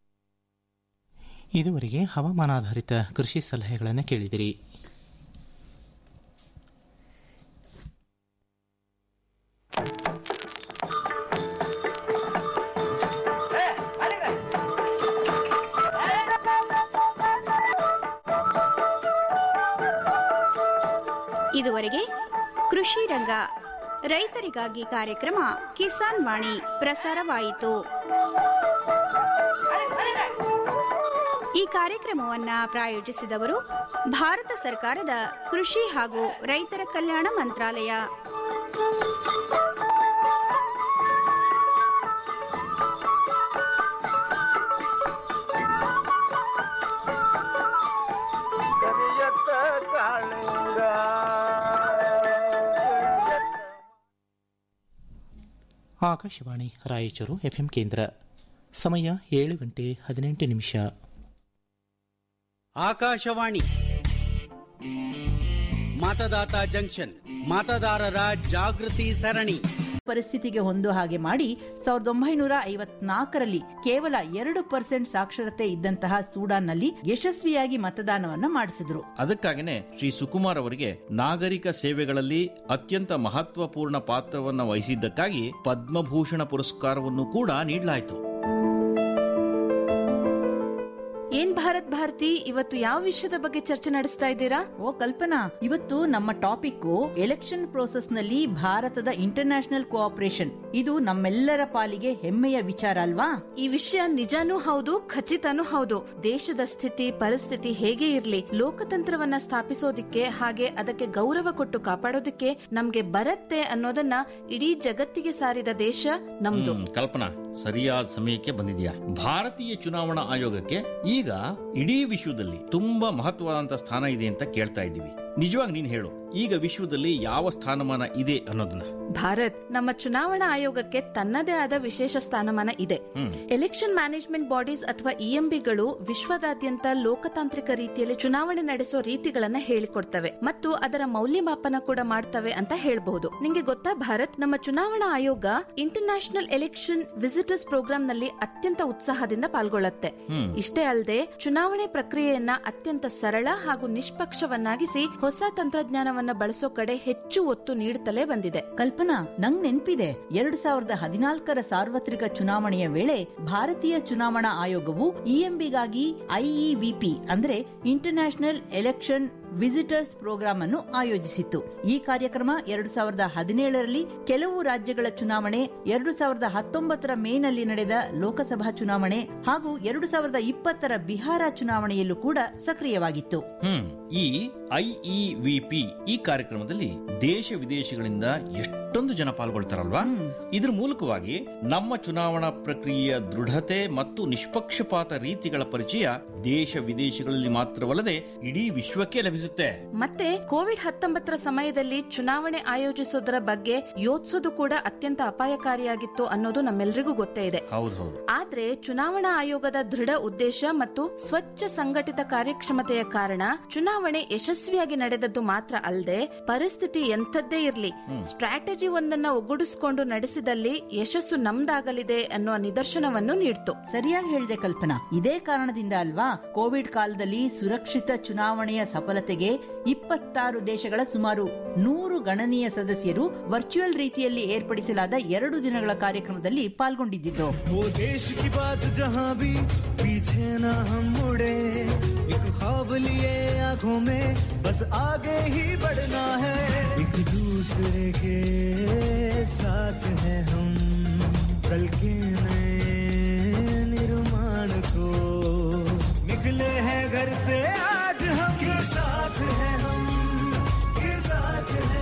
ಇದುವರೆಗೆ ಹವಾಮಾನಾಧಾರಿತ ಕೃಷಿ ಸಲಹೆಗಳನ್ನು ಕೇಳಿದಿರಿ ಇದುವರೆಗೆ ಕೃಷಿ ರಂಗ ರೈತರಿಗಾಗಿ ಕಾರ್ಯಕ್ರಮ ಕಿಸಾನ್ ವಾಣಿ ಪ್ರಸಾರವಾಯಿತು ಈ ಕಾರ್ಯಕ್ರಮವನ್ನ ಪ್ರಾಯೋಜಿಸಿದವರು ಭಾರತ ಸರ್ಕಾರದ ಕೃಷಿ ಹಾಗೂ ರೈತರ ಕಲ್ಯಾಣ ಮಂತ್ರಾಲಯ ಕರಿಯತ್ತ ಕಾಳಿಂಗ ಆಕಾಶವಾಣಿ ರಾಯಚೂರು ಎಫ್ಎಂ ಕೇಂದ್ರ ಸಮಯ ಏಳು ಗಂಟೆ ಹದಿನೆಂಟು ನಿಮಿಷ ಆಕಾಶವಾಣಿ ಮತದಾತ ಜಂಕ್ಷನ್ ಮತದಾರರ ಜಾಗೃತಿ ಸರಣಿ ಪರಿಸ್ಥಿತಿಗೆ ಹೊಂದೋ ಹಾಗೆ ಮಾಡಿ ಸಾವಿರದ ಒಂಬೈನೂರ ಐವತ್ನಾಲ್ಕರಲ್ಲಿ ಕೇವಲ ಎರಡು ಪರ್ಸೆಂಟ್ ಸಾಕ್ಷರತೆ ಇದ್ದಂತಹ ಸೂಡಾನ್ನಲ್ಲಿ ಯಶಸ್ವಿಯಾಗಿ ಮತದಾನವನ್ನ ಮಾಡಿಸಿದ್ರು ಅದಕ್ಕಾಗಿನೇ ಶ್ರೀ ಸುಕುಮಾರ್ ಅವರಿಗೆ ನಾಗರಿಕ ಸೇವೆಗಳಲ್ಲಿ ಅತ್ಯಂತ ಮಹತ್ವಪೂರ್ಣ ಪಾತ್ರವನ್ನು ವಹಿಸಿದ್ದಕ್ಕಾಗಿ ಪದ್ಮಭೂಷಣ ಪುರಸ್ಕಾರವನ್ನು ಕೂಡ ನೀಡಲಾಯಿತು ಏನ್ ಭಾರತ್ ಭಾರತಿ ಇವತ್ತು ಯಾವ ವಿಷಯದ ಬಗ್ಗೆ ಚರ್ಚೆ ನಡೆಸ್ತಾ ಇದ್ದೀರಾ ಓ ಕಲ್ಪನಾ ಇವತ್ತು ನಮ್ಮ ಟಾಪಿಕ್ ಎಲೆಕ್ಷನ್ ಪ್ರೋಸೆಸ್ ನಲ್ಲಿ ಭಾರತದ ಇಂಟರ್ನ್ಯಾಷನಲ್ ಕೋಆಪರೇಷನ್ ಇದು ನಮ್ಮೆಲ್ಲರ ಪಾಲಿಗೆ ಹೆಮ್ಮೆಯ ವಿಚಾರ ಅಲ್ವಾ ಈ ವಿಷಯ ನಿಜಾನೂ ಹೌದು ಖಚಿತನೂ ಹೌದು ದೇಶದ ಸ್ಥಿತಿ ಪರಿಸ್ಥಿತಿ ಹೇಗೆ ಇರ್ಲಿ ಲೋಕತಂತ್ರವನ್ನ ಸ್ಥಾಪಿಸೋದಿಕ್ಕೆ ಹಾಗೆ ಅದಕ್ಕೆ ಗೌರವ ಕೊಟ್ಟು ಕಾಪಾಡೋದಿಕ್ಕೆ ನಮ್ಗೆ ಬರತ್ತೆ ಅನ್ನೋದನ್ನ ಇಡೀ ಜಗತ್ತಿಗೆ ಸಾರಿದ ದೇಶ ನಮ್ದು ಹ್ಮ್, ಕಲ್ಪನಾ ಸರಿಯಾದ ಸಮಯಕ್ಕೆ ಬಂದಿದ್ಯಾ ಭಾರತೀಯ ಚುನಾವಣಾ ಆಯೋಗಕ್ಕೆ ಈಗ ಇಡೀ ವಿಶ್ವದಲ್ಲಿ ತುಂಬಾ ಮಹತ್ವವಾದಂತ ಸ್ಥಾನ ಇದೆ ಅಂತ ಕೇಳ್ತಾ ಇದ್ದೀವಿ ನಿಜವಾಗಿ ನೀನ್ ಹೇಳು ಈಗ ವಿಶ್ವದಲ್ಲಿ ಯಾವ ಸ್ಥಾನಮಾನ ಇದೆ ಅನ್ನೋದನ್ನ ಭಾರತ್ ನಮ್ಮ ಚುನಾವಣಾ ಆಯೋಗಕ್ಕೆ ತನ್ನದೇ ಆದ ವಿಶೇಷ ಸ್ಥಾನಮಾನ ಇದೆ ಹ್ಮ್. ಎಲೆಕ್ಷನ್ ಮ್ಯಾನೇಜ್ಮೆಂಟ್ ಬಾಡೀಸ್ ಅಥವಾ ಇಎಂಬಿಗಳು ವಿಶ್ವದಾದ್ಯಂತ ಲೋಕತಾಂತ್ರಿಕ ರೀತಿಯಲ್ಲಿ ಚುನಾವಣೆ ನಡೆಸೋ ರೀತಿಗಳನ್ನ ಹೇಳಿಕೊಡ್ತವೆ ಮತ್ತು ಅದರ ಮೌಲ್ಯಮಾಪನ ಕೂಡ ಮಾಡ್ತವೆ ಅಂತ ಹೇಳ್ಬಹುದು ನಿಂಗೆ ಗೊತ್ತಾ ಭಾರತ್ ನಮ್ಮ ಚುನಾವಣಾ ಆಯೋಗ ಇಂಟರ್ನ್ಯಾಷನಲ್ ಎಲೆಕ್ಷನ್ ವಿಸಿಟರ್ಸ್ ಪ್ರೋಗ್ರಾಂ ನಲ್ಲಿ ಅತ್ಯಂತ ಉತ್ಸಾಹದಿಂದ ಪಾಲ್ಗೊಳ್ಳುತ್ತೆ ಹ್ಮ್. ಇಷ್ಟೇ ಅಲ್ಲದೆ ಚುನಾವಣೆ ಪ್ರಕ್ರಿಯೆಯನ್ನ ಅತ್ಯಂತ ಸರಳ ಹಾಗೂ ನಿಷ್ಪಕ್ಷವನ್ನಾಗಿಸಿ ಹೊಸ ತಂತ್ರಜ್ಞಾನವನ್ನ ಬಳಸೋ ಕಡೆ ಹೆಚ್ಚು ಒತ್ತು ನೀಡುತ್ತಲೇ ಬಂದಿದೆ ಕಲ್ಪನಾ ನಂಗ್ ನೆನ್ಪಿದೆ ಎರಡು ಸಾವಿರದ ಹದಿನಾಲ್ಕರ ಸಾರ್ವತ್ರಿಕ ಚುನಾವಣೆಯ ವೇಳೆ ಭಾರತೀಯ ಚುನಾವಣಾ ಆಯೋಗವು ಇಎಂಬಿಗಾಗಿ ಐಇವಿಪಿ ಅಂದ್ರೆ ಇಂಟರ್ನ್ಯಾಷನಲ್ ಎಲೆಕ್ಷನ್ ವಿಸಿಟರ್ಸ್ ಪ್ರೋಗ್ರಾಂ ಅನ್ನು ಆಯೋಜಿಸಿತ್ತು ಈ ಕಾರ್ಯಕ್ರಮ ಎರಡು ಸಾವಿರದ ಹದಿನೇಳರಲ್ಲಿ ಕೆಲವು ರಾಜ್ಯಗಳ ಚುನಾವಣೆ ಎರಡು ಸಾವಿರದ ಹತ್ತೊಂಬತ್ತರ ಮೇನಲ್ಲಿ ನಡೆದ ಲೋಕಸಭಾ ಚುನಾವಣೆ ಹಾಗೂ ಎರಡು ಸಾವಿರದ ಇಪ್ಪತ್ತರ ಬಿಹಾರ ಚುನಾವಣೆಯಲ್ಲೂ ಕೂಡ ಸಕ್ರಿಯವಾಗಿತ್ತು ಹ್ಮ್ ಈ ಐಇವಿಪಿ ಈ ಕಾರ್ಯಕ್ರಮದಲ್ಲಿ ದೇಶ ವಿದೇಶಗಳಿಂದ ಎಷ್ಟೊಂದು ಜನ ಪಾಲ್ಗೊಳ್ತಾರಲ್ವಾ ಇದ್ರ ಮೂಲಕವಾಗಿ ನಮ್ಮ ಚುನಾವಣಾ ಪ್ರಕ್ರಿಯೆಯ ದೃಢತೆ ಮತ್ತು ನಿಷ್ಪಕ್ಷಪಾತ ರೀತಿಗಳ ಪರಿಚಯ ದೇಶ ವಿದೇಶಗಳಲ್ಲಿ ಮಾತ್ರವಲ್ಲದೆ ಇಡೀ ವಿಶ್ವಕ್ಕೆ ಲಭಿಸುತ್ತೆ ಮತ್ತೆ ಕೋವಿಡ್ ಹತ್ತೊಂಬತ್ತರ ಸಮಯದಲ್ಲಿ ಚುನಾವಣೆ ಆಯೋಜಿಸೋದರ ಬಗ್ಗೆ ಯೋಚಿಸೋದು ಕೂಡ ಅತ್ಯಂತ ಅಪಾಯಕಾರಿಯಾಗಿತ್ತು ಅನ್ನೋದು ನಮ್ಮೆಲ್ಲರಿಗೂ ಗೊತ್ತೇ ಇದೆ ಹೌದು ಹೌದು ಆದ್ರೆ ಚುನಾವಣಾ ಆಯೋಗದ ದೃಢ ಉದ್ದೇಶ ಮತ್ತು ಸ್ವಚ್ಛ ಸಂಘಟಿತ ಕಾರ್ಯಕ್ಷಮತೆಯ ಕಾರಣ ಚುನಾವಣೆ ಯಶಸ್ವಿಯಾಗಿ ನಡೆದದ್ದು ಮಾತ್ರ ಅಲ್ಲದೆ ಪರಿಸ್ಥಿತಿ ಎಂಥದ್ದೇ ಇರ್ಲಿ ಸ್ಟ್ರಾಟಜಿ ಒಂದನ್ನ ಒಗ್ಗೂಡಿಸಿಕೊಂಡು ನಡೆಸಿದಲ್ಲಿ ಯಶಸ್ಸು ನಮ್ದಾಗಲಿದೆ ಅನ್ನುವ ನಿದರ್ಶನವನ್ನು ನೀಡ್ತು ಸರಿಯಾಗಿ ಹೇಳಿದೆ ಕಲ್ಪನಾ ಇದೇ ಕಾರಣದಿಂದ ಅಲ್ವಾ ಕೋವಿಡ್ ಕಾಲದಲ್ಲಿ ಸುರಕ್ಷಿತ ಚುನಾವಣೆಯ ಸಫಲತೆಗೆ ಇಪ್ಪತ್ತಾರು ದೇಶಗಳ ಸುಮಾರು ನೂರು ಗಣನೀಯ ಸದಸ್ಯರು ವರ್ಚುವಲ್ ರೀತಿಯಲ್ಲಿ ಏರ್ಪಡಿಸಲಾದ ಎರಡು ದಿನಗಳ ಕಾರ್ಯಕ್ರಮದಲ್ಲಿ ಪಾಲ್ಗೊಂಡಿದ್ದಿದ್ದು वो देश की बात जहाँ भी पीछे ना हम मुड़े एक ख्वाब लिए आंखों में बस आगे ही बढ़ना है एक दूसरे के साथ हैं हम कल के नए निर्माण को निकले हैं घर से आज हम के साथ